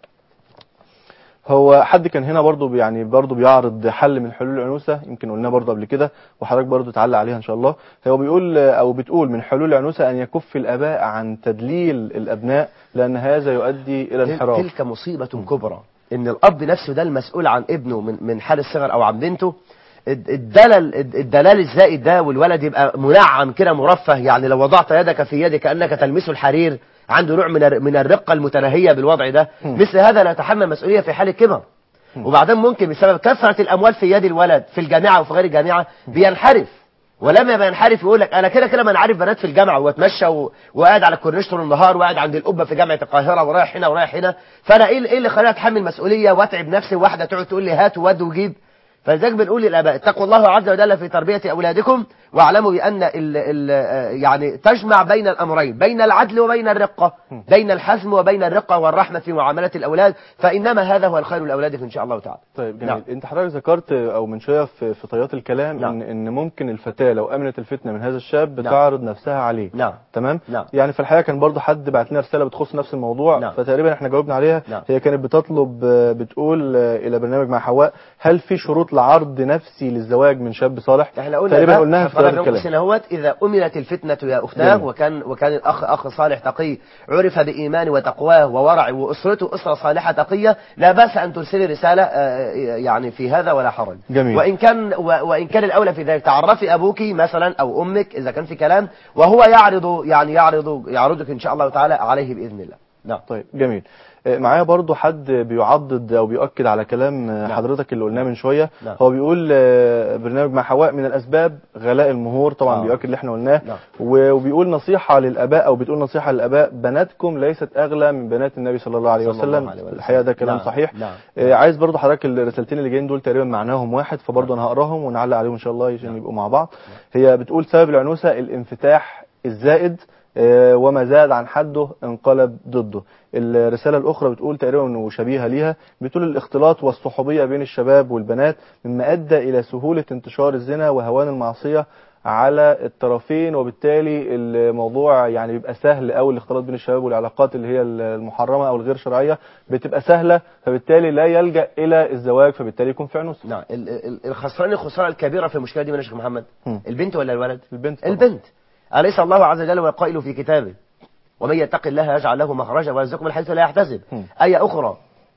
هو حد كان هنا برضو بي- يعني برضو بيعرض حل من حلول العنوسة يمكن قلناه برضو قبل كده وحضرتك برضو تعلق عليها ان شاء الله هو بيقول او بتقول من حلول العنوسة ان يكف الاباء عن تدليل الابناء لان هذا يؤدي الى تل- انحراف تلك مصيبة كبرى ان الاب نفسه ده المسؤول عن ابنه من من حال الصغر او عن بنته الد- الدلل الد- الدلال الزائد ده والولد يبقى منعم كده مرفه يعني لو وضعت يدك في يدك كانك تلمس الحرير عنده نوع من الر- من الرقه المتناهيه بالوضع ده مثل هذا لا يتحمل مسؤوليه في حال الكبر وبعدين ممكن بسبب كثره الاموال في يد الولد في الجامعه وفي غير الجامعه بينحرف ولما بينحرف يقول لك انا كده كده ما انا عارف بنات في الجامعه واتمشى و... وقاعد على الكورنيش طول النهار وقاعد عند القبه في جامعه القاهره ورايح هنا ورايح هنا فانا ايه ايه اللي خلاني اتحمل مسؤوليه واتعب نفسي واحده تقعد تقول لي هات وود وجيب فلذلك بنقول للاباء اتقوا الله عز وجل في تربيه اولادكم واعلموا بان ال ال يعني تجمع بين الامرين بين العدل وبين الرقه بين الحزم وبين الرقه والرحمه في معامله الاولاد فانما هذا هو الخير لاولادك ان شاء الله تعالى طيب جميل نعم. انت حضرتك ذكرت او من شويه في في طيات الكلام نعم. ان ان ممكن الفتاه لو امنت الفتنه من هذا الشاب بتعرض نفسها عليه نعم تمام نعم. يعني في الحقيقه كان برضو حد بعت لنا رساله بتخص نفس الموضوع نعم. فتقريبا احنا جاوبنا عليها نعم. هي كانت بتطلب آه، بتقول آه، الى برنامج مع حواء هل في شروط لعرض نفسي للزواج من شاب صالح احنا قلنا تقريبا ده قلناها في حفظنا طيات من الكلام سنوات اذا امنت الفتنه يا اختاه جميل. وكان وكان الاخ اخ صالح تقي عرف بايمان وتقواه وورع واسرته اسره صالحه تقيه لا باس ان ترسلي رساله آه، يعني في هذا ولا حرج جميل. وان كان و- وان كان الاولى في ذلك تعرفي ابوك مثلا او امك اذا كان في كلام وهو يعرض يعني يعرض يعرضك ان شاء الله تعالى عليه باذن الله نعم طيب جميل آه، معايا برضو حد بيعضد او بيؤكد على كلام آه، نعم. حضرتك اللي قلناه من شويه نعم. هو بيقول آه، برنامج مع حواء من الاسباب غلاء المهور طبعا آه. بيؤكد اللي احنا قلناه نعم. و- وبيقول نصيحه للاباء او بتقول نصيحه للاباء بناتكم ليست اغلى من بنات النبي صلى الله عليه صلى الله وسلم عليه وسلم. الحقيقه ده كلام نعم. صحيح نعم. آه، عايز برضو حضرتك الرسالتين اللي جايين دول تقريبا معناهم واحد فبرضو انا هقراهم ونعلق عليهم ان شاء الله عشان يبقوا مع بعض هي بتقول سبب العنوسه الانفتاح الزائد آه، وما زاد عن حده انقلب ضده الرسالة الأخرى بتقول تقريبا وشبيهة ليها بتقول الاختلاط والصحوبية بين الشباب والبنات مما أدى إلى سهولة انتشار الزنا وهوان المعصية على الطرفين وبالتالي الموضوع يعني بيبقى سهل قوي الاختلاط بين الشباب والعلاقات اللي هي المحرمة أو الغير شرعية بتبقى سهلة فبالتالي لا يلجأ إلى الزواج فبالتالي يكون في عنوسة نعم ال- ال- الخسران الخسارة الكبيرة في المشكلة دي من يا شيخ محمد مم. البنت ولا الولد البنت طبعا. البنت أليس الله عز وجل والقائل في كتابه ومن يتق الله يجعل له مخرجا ويرزقه من حيث لا يحتسب مم. آية أخرى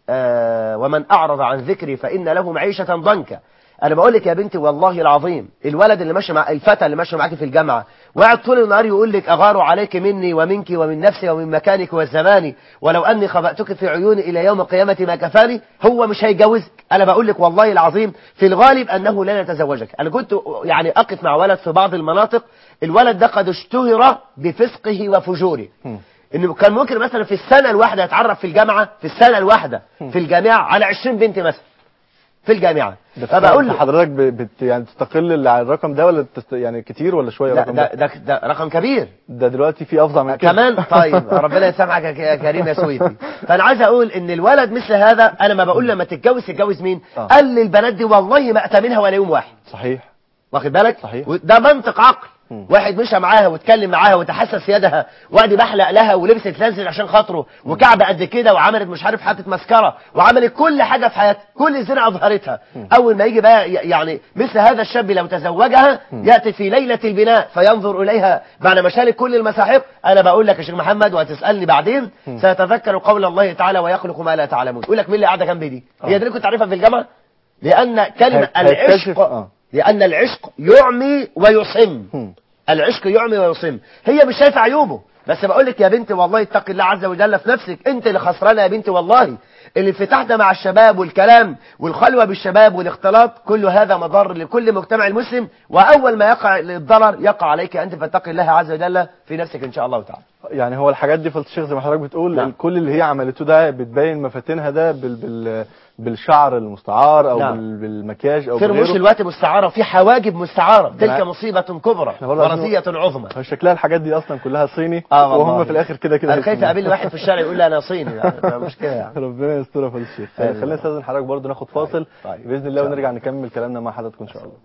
آه ومن أعرض عن ذكري فإن له معيشة ضنكا أنا بقول لك يا بنتي والله العظيم الولد اللي ماشي مع الفتى اللي ماشي معاكي في الجامعة وقاعد طول النهار يقول لك أغار عليك مني ومنك ومن نفسي ومن مكانك والزمان ولو أني خبأتك في عيوني إلى يوم القيامة ما كفاني هو مش هيجوزك أنا بقول لك والله العظيم في الغالب أنه لن يتزوجك أنا كنت يعني أقف مع ولد في بعض المناطق الولد ده قد اشتهر بفسقه وفجوره مم. انه كان ممكن مثلا في السنه الواحده يتعرف في الجامعه في السنه الواحده في الجامعه على 20 بنت مثلا في الجامعه ده فبقول له له حضرتك ب- بت يعني تستقل على الرقم ده ولا تست يعني كتير ولا شويه ده, الرقم ده, ده, ده, ده رقم كبير ده دلوقتي في افظع من كده كمان طيب ربنا يسامحك يا ك- يا كريم يا سويتي فانا عايز اقول ان الولد مثل هذا انا ما بقول لما تتجوز تتجوز مين آه. قال لي البنات دي والله ما اتى منها ولا يوم واحد صحيح واخد بالك صحيح. ده منطق عقل مم. واحد مشى معاها واتكلم معاها وتحسس يدها وقعد بحلق لها ولبست لانسل عشان خاطره وكعب قد كده وعملت مش عارف حاطط مسكره وعملت كل حاجه في حياتها كل الزنا اظهرتها اول ما يجي بقى ي- يعني مثل هذا الشاب لو تزوجها ياتي في ليله البناء فينظر اليها بعد ما شالت كل المساحيق انا بقول لك يا شيخ محمد وهتسالني بعدين سيتذكر قول الله تعالى ويخلق ما لا تعلمون يقول لك مين اللي قاعده جنبي دي هي دي اللي كنت عارفها في الجامعه لان كلمه هي- هيكتشف- العشق آه. لأن العشق يعمي ويصم مم. العشق يعمي ويصم هي مش شايفه عيوبه بس بقول لك يا بنتي والله اتقي الله عز وجل في نفسك انت اللي خسرانه يا بنتي والله الانفتاح ده مع الشباب والكلام والخلوه بالشباب والاختلاط كل هذا مضر لكل مجتمع المسلم واول ما يقع الضرر يقع عليك انت فاتقي الله عز وجل في نفسك ان شاء الله تعالى يعني هو الحاجات دي فضل الشيخ زي ما حضرتك بتقول نعم. كل اللي هي عملته ده بتبين مفاتنها ده بال بال بالشعر المستعار او نعم. بال بالمكياج او في رموش بغيره الوقت مستعاره في حواجب مستعاره تلك نعم. مصيبه كبرى احنا برضه عايزين- ورزيه عظمى هو شكلها الحاجات دي اصلا كلها صيني اه والله وهم في الاخر كده كده انا خايف هيكونوا. اقابل واحد في الشارع يقول لي انا صيني يعني ده مشكله يعني ربنا يسترها فضل الشيخ آمين. خلينا نستاذن حضرتك برضه ناخد فاصل طيب. باذن الله ونرجع نكمل كلامنا مع حضراتكم ان شاء الله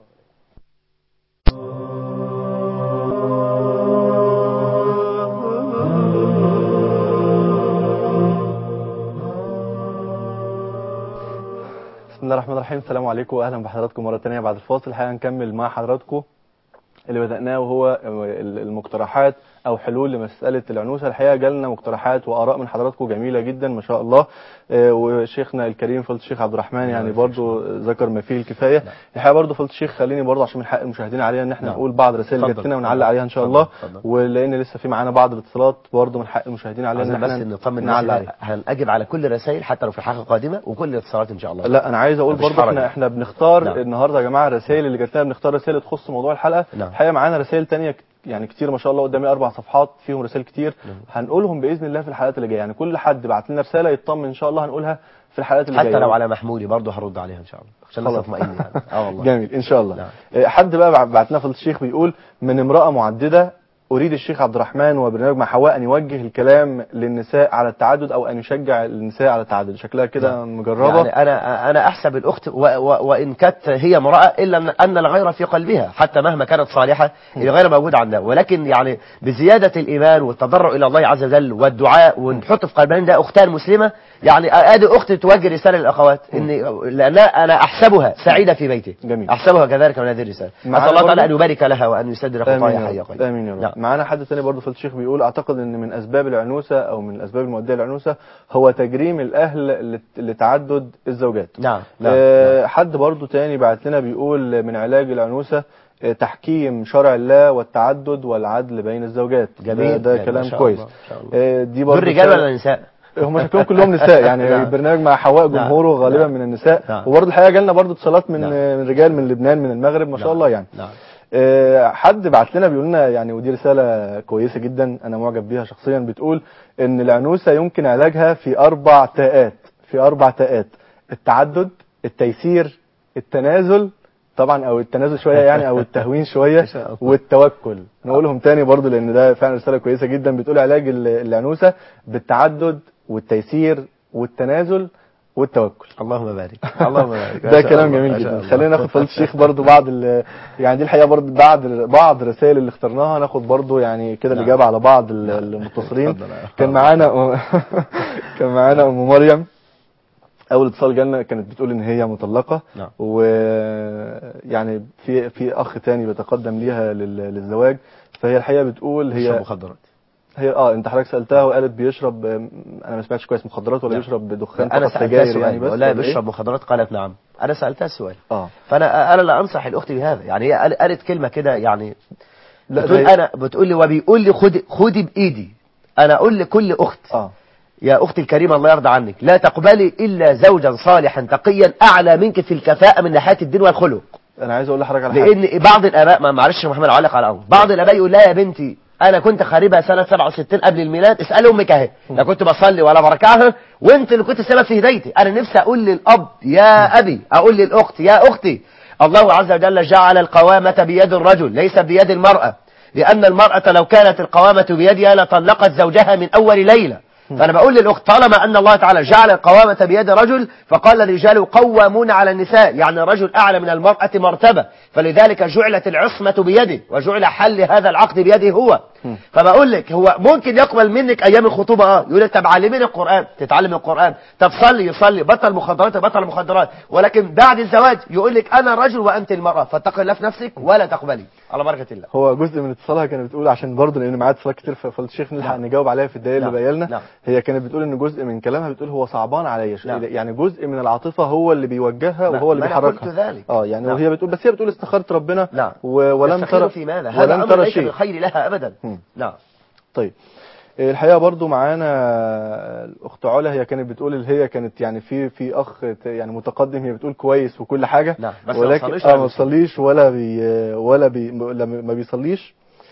بسم الله الرحمن الرحيم السلام عليكم واهلا بحضراتكم مره ثانيه بعد الفاصل الحقيقه هنكمل مع حضراتكم اللي بدأناه وهو المقترحات أو حلول لمسألة العنوسة الحقيقة جالنا مقترحات وآراء من حضراتكم جميلة جدا ما شاء الله آه، وشيخنا الكريم فضل الشيخ عبد الرحمن يعني برضو ذكر ما فيه الكفاية الحقيقة برضو فضل الشيخ خليني برضو عشان من حق المشاهدين علينا ان احنا نعم. نقول بعض الرسائل اللي اتفضل، جات لنا اتفضل. ونعلق عليها ان شاء اتفضل، الله اتفضل. ولان لسه في معانا بعض الاتصالات برضو من حق المشاهدين علينا ان عايزين بس احنا نطمن نعلق الناس عليها هنأجب على كل الرسائل حتى لو في الحلقه القادمه وكل الاتصالات ان شاء الله لا انا عايز اقول مفيش برضه حرج. احنا احنا بنختار نعم. النهارده يا جماعه الرسائل اللي جات لنا بنختار رسائل تخص موضوع الحلقه نعم. الحقيقه معانا رسائل تانية ك- يعني كتير ما شاء الله قدامي اربع صفحات فيهم رسائل كتير هنقولهم باذن الله في الحلقات اللي جايه يعني كل حد بعت لنا رساله يطمن ان شاء الله هنقولها في الحلقات اللي جايه حتى لو على محمولي برضه هرد عليها ان شاء الله عشان الناس خلاص. تطمئن يعني اه والله جميل ان شاء الله نعم. آه، حد بقى بعت لنا فضل الشيخ بيقول من امراه معدده اريد الشيخ عبد الرحمن وبرنامج مع حواء ان يوجه الكلام للنساء على التعدد او ان يشجع النساء على التعدد شكلها كده مجربه يعني انا انا احسب الاخت و و وان كانت هي امراه الا ان أن الغير في قلبها حتى مهما كانت صالحه الغير موجود عندها ولكن يعني بزياده الايمان والتضرع الى الله عز وجل والدعاء ونحط في قلبنا ده اختان مسلمه يعني ادي اخت توجه رساله للاخوات ان لان انا احسبها سعيده في بيتي جميل. احسبها كذلك من هذه الرساله معانا اسال الله تعالى ان برضه- يبارك لها وان يسدد امين خطايا يا حي رب قيوم امين يا رب نعم. معانا حد تاني برضه فضل الشيخ بيقول اعتقد ان من اسباب العنوسه او من الاسباب المؤديه للعنوسه هو تجريم الاهل لت- لتعدد الزوجات نعم نعم, آه، حد برضه تاني بعت لنا بيقول من علاج العنوسه آه، تحكيم شرع الله والتعدد والعدل بين الزوجات جميل. ده, ده يعني ما كلام شاء كويس الله، ما شاء الله. آه، دي دول برضه رجال رسالة- ولا نساء هم شكلهم كلهم نساء يعني نعم. البرنامج مع حواء نعم. جمهوره غالبا نعم. من النساء نعم. وبرضه الحقيقه جالنا برضه اتصالات من نعم. من رجال من لبنان من المغرب ما شاء نعم. الله يعني نعم آه، حد بعت لنا بيقول لنا يعني ودي رساله كويسه جدا انا معجب بيها شخصيا بتقول ان العنوسه يمكن علاجها في اربع تاءات في اربع تاءات التعدد التيسير التنازل طبعا او التنازل شويه يعني او التهوين شويه شاء الله. والتوكل نقولهم تاني برضو لان ده فعلا رساله كويسه جدا بتقول علاج ال- العنوسه بالتعدد والتيسير والتنازل والتوكل اللهم بارك اللهم بارك ما ده شاء كلام الله، جميل ما شاء جدا الله. خلينا ناخد فضل الشيخ برضو بعض ال- يعني دي الحقيقه برضو بعض بعض الرسائل اللي اخترناها ناخد برضو يعني كده نعم. الاجابه على بعض ال- المتصلين اتفضل يا أخ. كان معانا كان معانا ام مريم اول اتصال جالنا كانت بتقول ان هي مطلقه نعم. ويعني في في اخ تاني بيتقدم ليها لل- للزواج فهي الحقيقه بتقول هي هي مخدرات هي اه انت حضرتك سالتها وقالت بيشرب آم، انا ما سمعتش كويس مخدرات ولا نعم. بيشرب دخان انا فقط سالتها سجاير سؤال يعني بس بقول لها ولا إيه؟ بيشرب مخدرات قالت نعم انا سالتها السؤال اه فانا انا لا انصح الاخت بهذا يعني هي قال- قالت كلمه كده يعني لا بتقول ده- انا بتقول لي وبيقول لي خدي خدي بايدي انا اقول لكل اخت اه يا اختي الكريمه الله يرضى عنك لا تقبلي الا زوجا صالحا تقيا اعلى منك في الكفاءه من ناحيه الدين والخلق انا عايز اقول لحضرتك على حاجه لان بعض الاباء ما معلش يا محمد علق على الامر بعض الاباء يقول لا يا بنتي انا كنت خاربها سنه 67 قبل الميلاد اسال امك اهي لا كنت بصلي ولا بركعها وانت اللي كنت السبب في هدايتي انا نفسي اقول للاب يا ابي اقول للاخت يا اختي الله عز وجل جعل القوامه بيد الرجل ليس بيد المراه لان المراه لو كانت القوامه بيدها لطلقت زوجها من اول ليله فأنا بقول للأخت طالما أن الله تعالى جعل القوامة بيد رجل فقال الرجال قوامون على النساء يعني الرجل أعلى من المرأة مرتبة فلذلك جعلت العصمة بيده وجعل حل هذا العقد بيده هو فبقول لك هو ممكن يقبل منك ايام الخطوبه اه يقول لك طب علميني القران تتعلم القران طب صلي يصلي بطل مخدرات بطل مخدرات ولكن بعد الزواج يقول لك انا رجل وانت المراه فاتقي الله في نفسك ولا تقبلي على بركه الله هو جزء من اتصالها كانت بتقول عشان برضه لان معايا اتصالات كتير فقلت الشيخ نلحق نعم. نجاوب عليها في الدقايق اللي نعم. باقيه لنا نعم. هي كانت بتقول ان جزء من كلامها بتقول هو صعبان عليا شو- نعم. يعني جزء من العاطفه هو اللي بيوجهها نعم. وهو اللي ما أنا بيحركها قلت ذلك. اه يعني نعم. وهي بتقول بس هي بتقول استخرت ربنا نعم و- ولم تستخير ترى في ماذا هذا ولم امر ترى ليس شيء بالخير لها ابدا مم. نعم طيب الحقيقه برضو معانا الاخت علا هي كانت بتقول اللي هي كانت يعني في في اخ ت- يعني متقدم هي بتقول كويس وكل حاجه نعم، بس ما ولكن بيصليش اه ولا ما بيصليش ولا بي ولا بي لما- ما بيصليش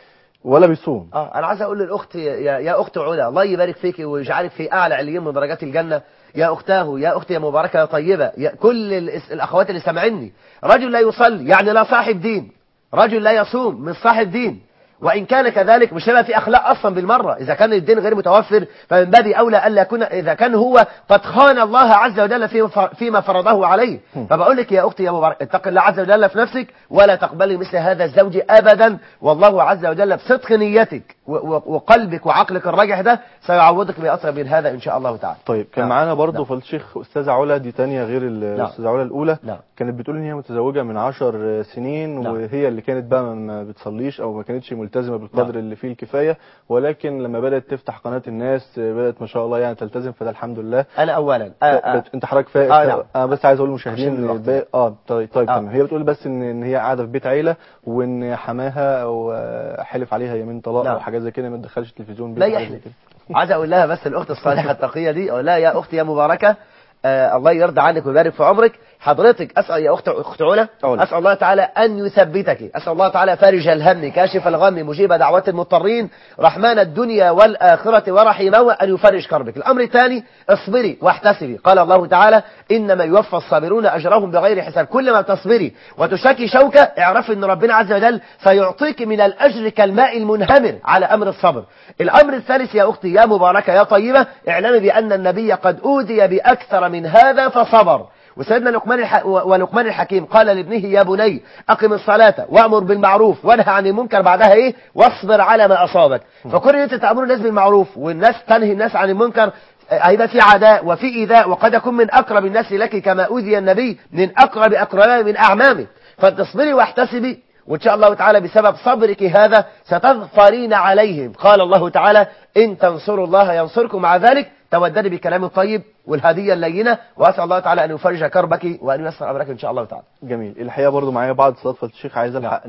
ولا بيصوم اه انا عايز اقول للاخت يا, يا اخت علا الله يبارك فيك ويجعلك في اعلى عليين من درجات الجنه يا اختاه يا اختي يا مباركه يا طيبه يا كل الإس- الاخوات اللي سامعيني رجل لا يصلي يعني لا صاحب دين رجل لا يصوم مش صاحب دين وان كان كذلك مش هيبقى في اخلاق اصلا بالمره اذا كان الدين غير متوفر فمن باب اولى الا يكون اذا كان هو قد خان الله عز وجل في- فيما فرضه عليه فبقول لك يا اختي يا مبارك اتق الله عز وجل في نفسك ولا تقبلي مثل هذا الزوج ابدا والله عز وجل بصدق نيتك و- و- وقلبك وعقلك الراجح ده سيعوضك باطيب من هذا ان شاء الله تعالى طيب كان نعم. معانا برضه نعم. فضل الشيخ استاذه علا دي تانية غير ال- نعم. الاستاذه علا الاولى نعم. كانت بتقول ان هي متزوجه من عشر سنين نعم. وهي اللي كانت بقى ما بتصليش او ما كانتش ملتزمه بالقدر نعم. اللي فيه الكفايه ولكن لما بدات تفتح قناه الناس بدات ما شاء الله يعني تلتزم فده الحمد لله انا اولا آه آه. بت- انت حضرتك فاهم آه، نعم. انا بس عايز اقول للمشاهدين عشان ان الوقت. الباقي- اه طيب طيب آه. تمام هي بتقول بس ان ان هي قاعده في بيت عيله وان حماها او آه، حلف عليها يمين طلاق نعم. او حاجات زي كده ما تدخلش التلفزيون لا بيت حاجة زي يحلف كده. عايز اقول لها بس الاخت الصالحه التقيه دي اقول لها يا اختي يا مباركه آه الله يرضى عنك ويبارك في عمرك حضرتك اسال يا اخت اخت علا علا. اسال الله تعالى ان يثبتك اسال الله تعالى فارج الهم كاشف الغم مجيب دعوات المضطرين رحمن الدنيا والاخره ورحيمه ان يفرج كربك الامر الثاني اصبري واحتسبي قال الله تعالى انما يوفى الصابرون اجرهم بغير حساب كل ما تصبري وتشكي شوكه اعرفي ان ربنا عز وجل سيعطيك من الاجر كالماء المنهمر على امر الصبر الامر الثالث يا اختي يا مباركه يا طيبه اعلمي بان النبي قد اوذي باكثر من هذا فصبر وسيدنا لقمان الح... و- ولقمان الحكيم قال لابنه يا بني أقم الصلاة وأمر بالمعروف وانهى عن المنكر بعدها إيه واصبر على ما أصابك فكل أنت تأمر الناس بالمعروف والناس تنهي الناس عن المنكر آه، هيبقى في عداء وفي إيذاء وقد يكون من أقرب الناس لك كما أوذي النبي من أقرب أقربائه من أعمامه فتصبري واحتسبي وإن شاء الله تعالى بسبب صبرك هذا ستظفرين عليهم قال الله تعالى إن تنصروا الله ينصركم مع ذلك توددي بالكلام الطيب والهدية اللينة وأسأل الله تعالى أن يفرج كربك وأن ييسر أمرك إن شاء الله تعالى جميل الحقيقه برضو معايا بعض اتصالات فضل الشيخ عايز الحق ن-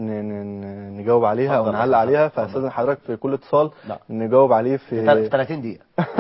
ن- نجاوب عليها او اتفضل، نعلق اتفضل، عليها اتفضل. فاستاذن حضرتك في كل اتصال نعم. نجاوب عليه في في 30 دقيقة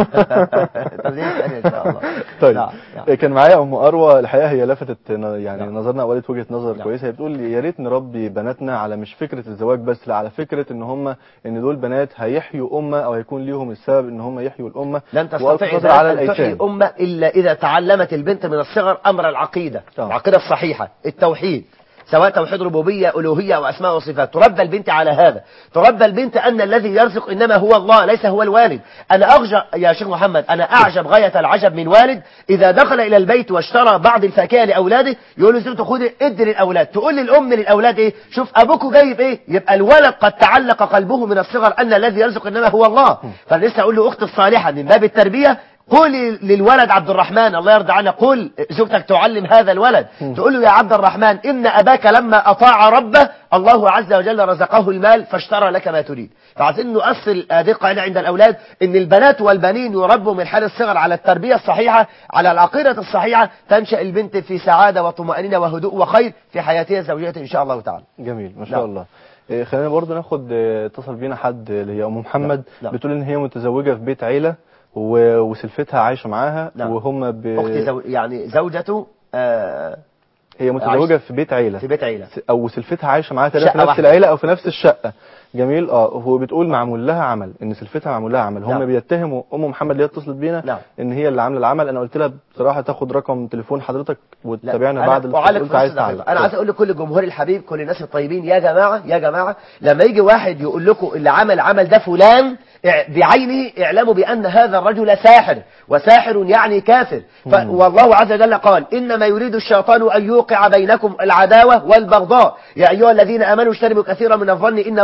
30 ثانية إن شاء الله طيب نعم، نعم. كان معايا ام اروى الحقيقه هي لفتت ن- يعني نعم. نظرنا اولت وجهه نظر نعم. كويسه هي بتقول يا ريت نربي بناتنا على مش فكره الزواج بس لا على فكره ان هم ان دول بنات هيحيوا امه او هيكون ليهم السبب ان هم يحيوا الامه لن وألف تستطيع نظر على ذلك أن تحيي الايتام أمة إلا إذا تعلمت البنت من الصغر أمر العقيدة طبعا. العقيدة الصحيحة التوحيد سواء توحيد ربوبية ألوهية أو أسماء وصفات تربى البنت على هذا تربى البنت أن الذي يرزق إنما هو الله ليس هو الوالد أنا أعجب يا شيخ محمد أنا أعجب غاية العجب من والد إذا دخل إلى البيت واشترى بعض الفاكهة لأولاده يقول له زوجته خد ادي للأولاد تقول للأم للأولاد إيه شوف أبوكوا جايب إيه يبقى الولد قد تعلق قلبه من الصغر أن الذي يرزق إنما هو الله فأنا لسه أقول له أخت الصالحة من باب التربية قولي للولد عبد الرحمن الله يرضى عنه قل زوجتك تعلم هذا الولد تقول له يا عبد الرحمن إن أباك لما أطاع ربه الله عز وجل رزقه المال فاشترى لك ما تريد فعايزين نؤصل هذه القاعدة عند الأولاد إن البنات والبنين يربوا من حال الصغر على التربية الصحيحة على العقيدة الصحيحة تنشأ البنت في سعادة وطمأنينة وهدوء وخير في حياتها الزوجية إن شاء الله تعالى جميل ما شاء نعم. الله إيه، خلينا برضو ناخد إيه، اتصل بينا حد اللي هي ام محمد نعم. بتقول ان هي متزوجه في بيت عيله و- وسلفتها عايشه معاها نعم. وهم ب... أختي زو... يعني زوجته آه هي متزوجه عايشة. في بيت عيله في بيت عيلة س- او سلفتها عايشه معاها تقريبا في شقة نفس واحدة. العيله او في نفس الشقه جميل اه هو بتقول معمول لها عمل ان سلفتها معمول لها عمل هم نعم. بيتهموا ام محمد اللي هي اتصلت بينا نعم. ان هي اللي عامله العمل انا قلت لها بصراحه تاخد رقم تليفون حضرتك وتتابعنا بعد أنا أعلق قلت في عايز نص دقيقة. تعلق انا عايز اقول لكل جمهور الحبيب كل الناس الطيبين يا جماعه يا جماعه لما يجي واحد يقول لكم اللي عمل عمل ده فلان اع- بعينه اعلموا بان هذا الرجل ساحر وساحر يعني كافر ف... والله عز وجل قال انما يريد الشيطان ان يوقع بينكم العداوه والبغضاء يا ايها الذين امنوا اجتنبوا كثيرا من الظن ان بعض الظن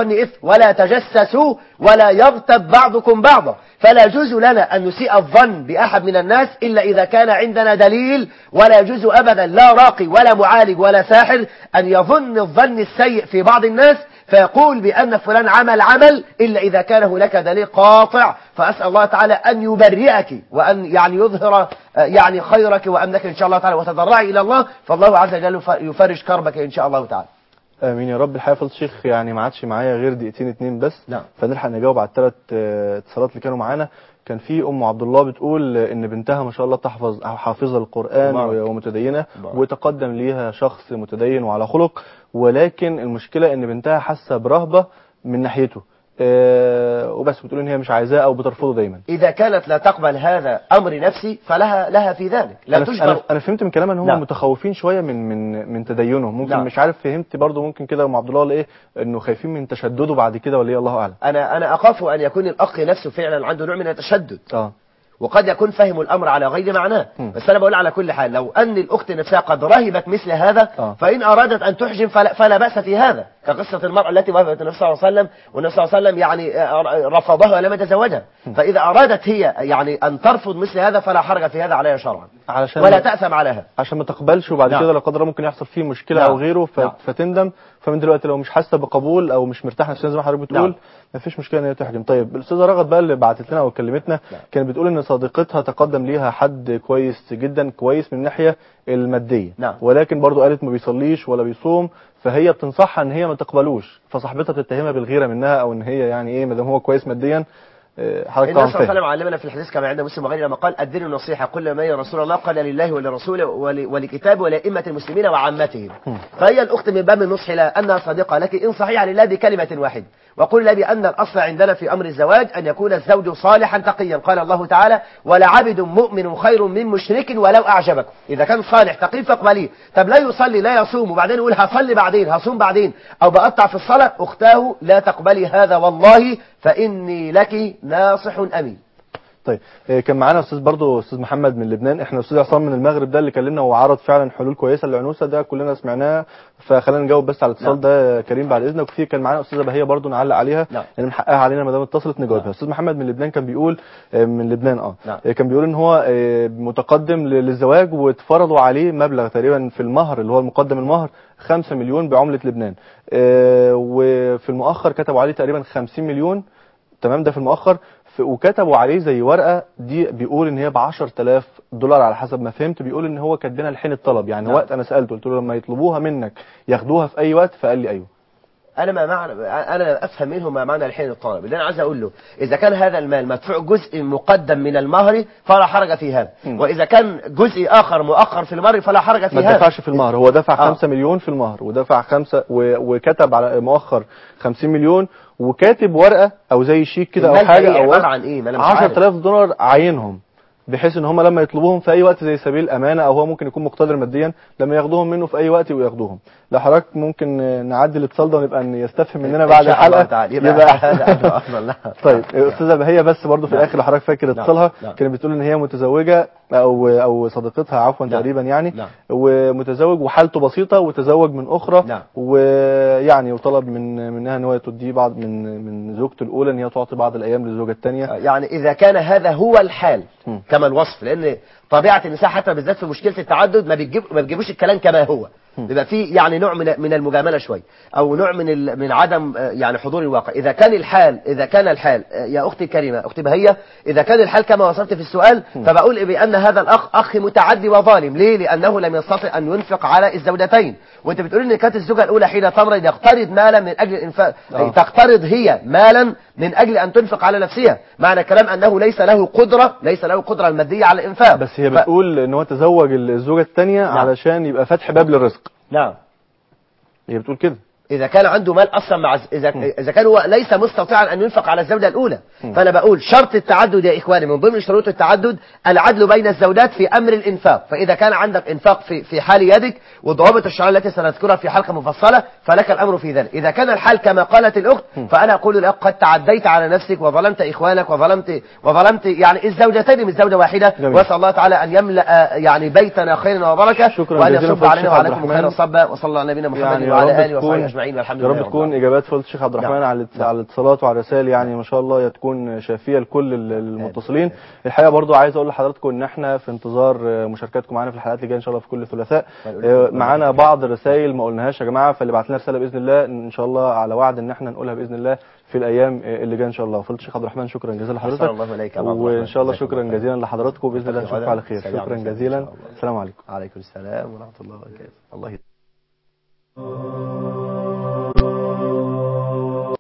الظن إثم ولا تجسسوا ولا يغتب بعضكم بعضا فلا يجوز لنا أن نسيء الظن بأحد من الناس إلا إذا كان عندنا دليل ولا يجوز أبدا لا راقي ولا معالج ولا ساحر أن يظن الظن السيء في بعض الناس فيقول بأن فلان عمل عمل إلا إذا كان هناك دليل قاطع فأسأل الله تعالى أن يبرئك وأن يعني يظهر آه، يعني خيرك وأمنك إن شاء الله تعالى وتضرعي إلى الله فالله عز وجل يف- يفرج كربك إن شاء الله تعالى امين يا رب الحقيقه فضل الشيخ يعني ما عادش معايا غير دقيقتين اتنين بس نعم. فنلحق نجاوب على الثلاث اتصالات اللي كانوا معانا كان في ام عبد الله بتقول ان بنتها ما شاء الله تحفظ أو حافظه القران مبارك. ومتدينه مبارك. وتقدم ليها شخص متدين وعلى خلق ولكن المشكله ان بنتها حاسه برهبه من ناحيته آه، وبس بتقول ان هي مش عايزاه او بترفضه دايما إذا كانت لا تقبل هذا أمر نفسي فلها لها في ذلك لا انا تجبر انا انا فهمت من كلامها ان هم نعم. متخوفين شويه من من من تدينه ممكن نعم. مش عارف فهمت برضو ممكن كده ام عبد الله ولا ايه انه خايفين من تشدده بعد كده ولا ايه الله اعلم أنا أنا أخاف أن يكون الأخ نفسه فعلا عنده نوع من التشدد اه وقد يكون فهم الأمر على غير معناه مم. بس أنا بقول على كل حال لو أن الأخت نفسها قد رهبت مثل هذا آه. فإن أرادت أن تحجم فلا, فلا بأس في هذا كقصة المرأة التي وافقت النبي صلى الله عليه وسلم والنبي صلى الله عليه وسلم يعني آه، رفضها ولم يتزوجها فإذا أرادت هي يعني أن ترفض مثل هذا فلا حرج في هذا عليها شرعا علشان ولا تأثم عليها عشان ما تقبلش وبعد نعم. كده لا قدر الله ممكن يحصل فيه مشكله نعم. او غيره ف... نعم. فتندم فمن دلوقتي لو مش حاسه بقبول او مش مرتاحه نفسيا زي ما حضرتك بتقول نعم. ما فيش مشكله ان هي تحجم طيب الاستاذه رغد بقى اللي بعتت لنا او كلمتنا نعم. كانت بتقول ان صديقتها تقدم ليها حد كويس جدا كويس من الناحيه الماديه نعم. ولكن برضو قالت ما بيصليش ولا بيصوم فهي بتنصحها ان هي ما تقبلوش فصاحبتها بتتهمها بالغيره منها او ان هي يعني ايه ما دام هو كويس ماديا آه، حضرتك النبي طبعا صلى الله عليه فاهم وسلم علمنا في الحديث كما عند مسلم وغيره لما قال الدين النصيحة كل ما يا رسول الله قال لله ولرسوله ول- ولكتابه ولأئمة المسلمين وعامتهم فهي الأخت من باب النصح لها أنها صديقة لك إن صحيح لله بكلمة واحدة وقل لها بأن الأصل عندنا في أمر الزواج أن يكون الزوج صالحا تقيا قال الله تعالى ولعبد مؤمن خير من مشرك ولو أعجبكم إذا كان صالح تقي فاقبليه طب لا يصلي لا يصوم وبعدين يقول هصلي بعدين هصوم بعدين أو بقطع في الصلاة أختاه لا تقبلي هذا والله فإني لك ناصح أمين طيب آه، كان معانا استاذ برضو استاذ محمد من لبنان احنا استاذ عصام من المغرب ده اللي كلمنا وعرض فعلا حلول كويسه للعنوسه ده كلنا سمعناه فخلينا نجاوب بس على الاتصال نعم. ده يا كريم بعد اذنك وفي كان معانا استاذه بهيه برضو نعلق عليها نعم. لان من حقها علينا ما دام اتصلت نجاوبها نعم. استاذ محمد من لبنان كان بيقول آه، من لبنان اه نعم. آه، كان بيقول ان هو آه، متقدم ل- للزواج واتفرضوا عليه مبلغ تقريبا في المهر اللي هو المقدم المهر 5 مليون بعمله لبنان آه، وفي المؤخر كتبوا عليه تقريبا 50 مليون تمام ده في المؤخر ف- وكتبوا عليه زي ورقه دي بيقول ان هي ب 10000 دولار على حسب ما فهمت بيقول ان هو كاتبينها لحين الطلب يعني نعم. وقت انا سالته قلت له لما يطلبوها منك ياخدوها في اي وقت فقال لي ايوه انا ما معنى انا افهم منه ما معنى الحين الطلب اللي انا عايز اقول له اذا كان هذا المال مدفوع جزء مقدم من المهر فلا حرج في هذا مم. واذا كان جزء اخر مؤخر في المهر فلا حرج في ما هذا دفعش في المهر هو دفع آه. 5 مليون في المهر ودفع خمسة و- وكتب على مؤخر 50 مليون وكاتب ورقه او زي شيك كده او المال ده حاجه إيه؟ او عبارة عن ايه ما انا مش عارف 10000 دولار عينهم بحيث ان هم لما يطلبوهم في اي وقت زي سبيل الامانه او هو ممكن يكون مقتدر ماديا لما ياخدوهم منه في اي وقت وياخدوهم لو حضرتك ممكن آه، نعدي الاتصال ده ونبقى يستفهم مننا إن بعد شاء الله الحلقه تعالى. يبقى هذا أمر أفضل. نعم. طيب استاذه بهيه بس برضو في نعم. الاخر لو حضرتك فاكر نعم. اتصالها نعم. كانت بتقول ان هي متزوجه او او صديقتها عفوا نعم. تقريبا يعني نعم. ومتزوج وحالته بسيطه وتزوج من اخرى نعم. ويعني وطلب من منها ان هو تديه بعض من من زوجته الاولى ان هي تعطي بعض الايام للزوجه الثانيه يعني اذا كان هذا هو الحال مم. كما الوصف لان طبيعه النساء حتى بالذات في مشكله التعدد ما بتجيب ما بتجيبوش الكلام كما هو بيبقى في يعني نوع من من المجامله شويه او نوع من ال- من عدم آه، يعني حضور الواقع اذا كان الحال اذا كان الحال آه، يا اختي الكريمه اختي بهيه اذا كان الحال كما وصفت في السؤال فبقول بان هذا الاخ اخ متعدي وظالم ليه لانه لم يستطع ان ينفق على الزوجتين وانت بتقول ان كانت الزوجه الاولى حين تمرض يقترض مالا من اجل الانفاق آه. أي تقترض هي مالا من اجل ان تنفق على نفسها معنى كلام انه ليس له قدره ليس له قدره الماديه على الانفاق بس هي ف- بتقول ان هو تزوج الزوجه الثانيه نعم. علشان يبقى فتح باب للرزق نعم هي بتقول كده إذا كان عنده مال أصلا مع إذا إذا كان هو ليس مستطيعا أن ينفق على الزوجة الأولى فأنا بقول شرط التعدد يا إخواني من ضمن شروط التعدد العدل بين الزوجات في أمر الإنفاق فإذا كان عندك إنفاق في في حال يدك والضوابط الشرعية التي سنذكرها في حلقة مفصلة فلك الأمر في ذلك إذا كان الحال كما قالت الأخت فأنا أقول لك قد تعديت على نفسك وظلمت إخوانك وظلمت وظلمت يعني الزوجتين من زوجة واحدة جميل. وأسأل الله تعالى أن يملأ يعني بيتنا خيرا وبركة شكرا وأن جزيلا يصب فضيلة علينا الشيخ عبد وعليكم الرحمن. خير الصبا وصلى الله على نبينا محمد يعني يا وعلى رب آله وصحبه تكون أجمعين اجمعين والحمد يا لله رب تكون العالمين. اجابات فضيله الشيخ عبد الرحمن نعم. على الاتص- على الاتصالات وعلى الرسائل يعني ما شاء الله يا تكون شافيه لكل ال- المتصلين الحقيقه برضو عايز اقول لحضراتكم ان احنا في انتظار آه، مشاركاتكم معانا في الحلقات اللي جايه ان شاء الله في كل ثلاثاء آه، معانا بعض الرسائل ما قلناهاش يا جماعه فاللي بعت لنا رساله باذن الله ان شاء الله على وعد ان احنا نقولها باذن الله في الايام آه، اللي جايه ان شاء الله فضيله الشيخ عبد الرحمن شكرا جزيلا أحسن لحضرتك الله إليك يا عبد الرحمن. وان شاء الله جزاكم شكرا الله خير. جزيلا لحضراتكم باذن الله نلتقي نشوفكم غدا. على خير سلام شكرا عليكم. جزيلا إن شاء الله. السلام عليكم عليكم السلام ورحمه الله وبركاته الله يهديك.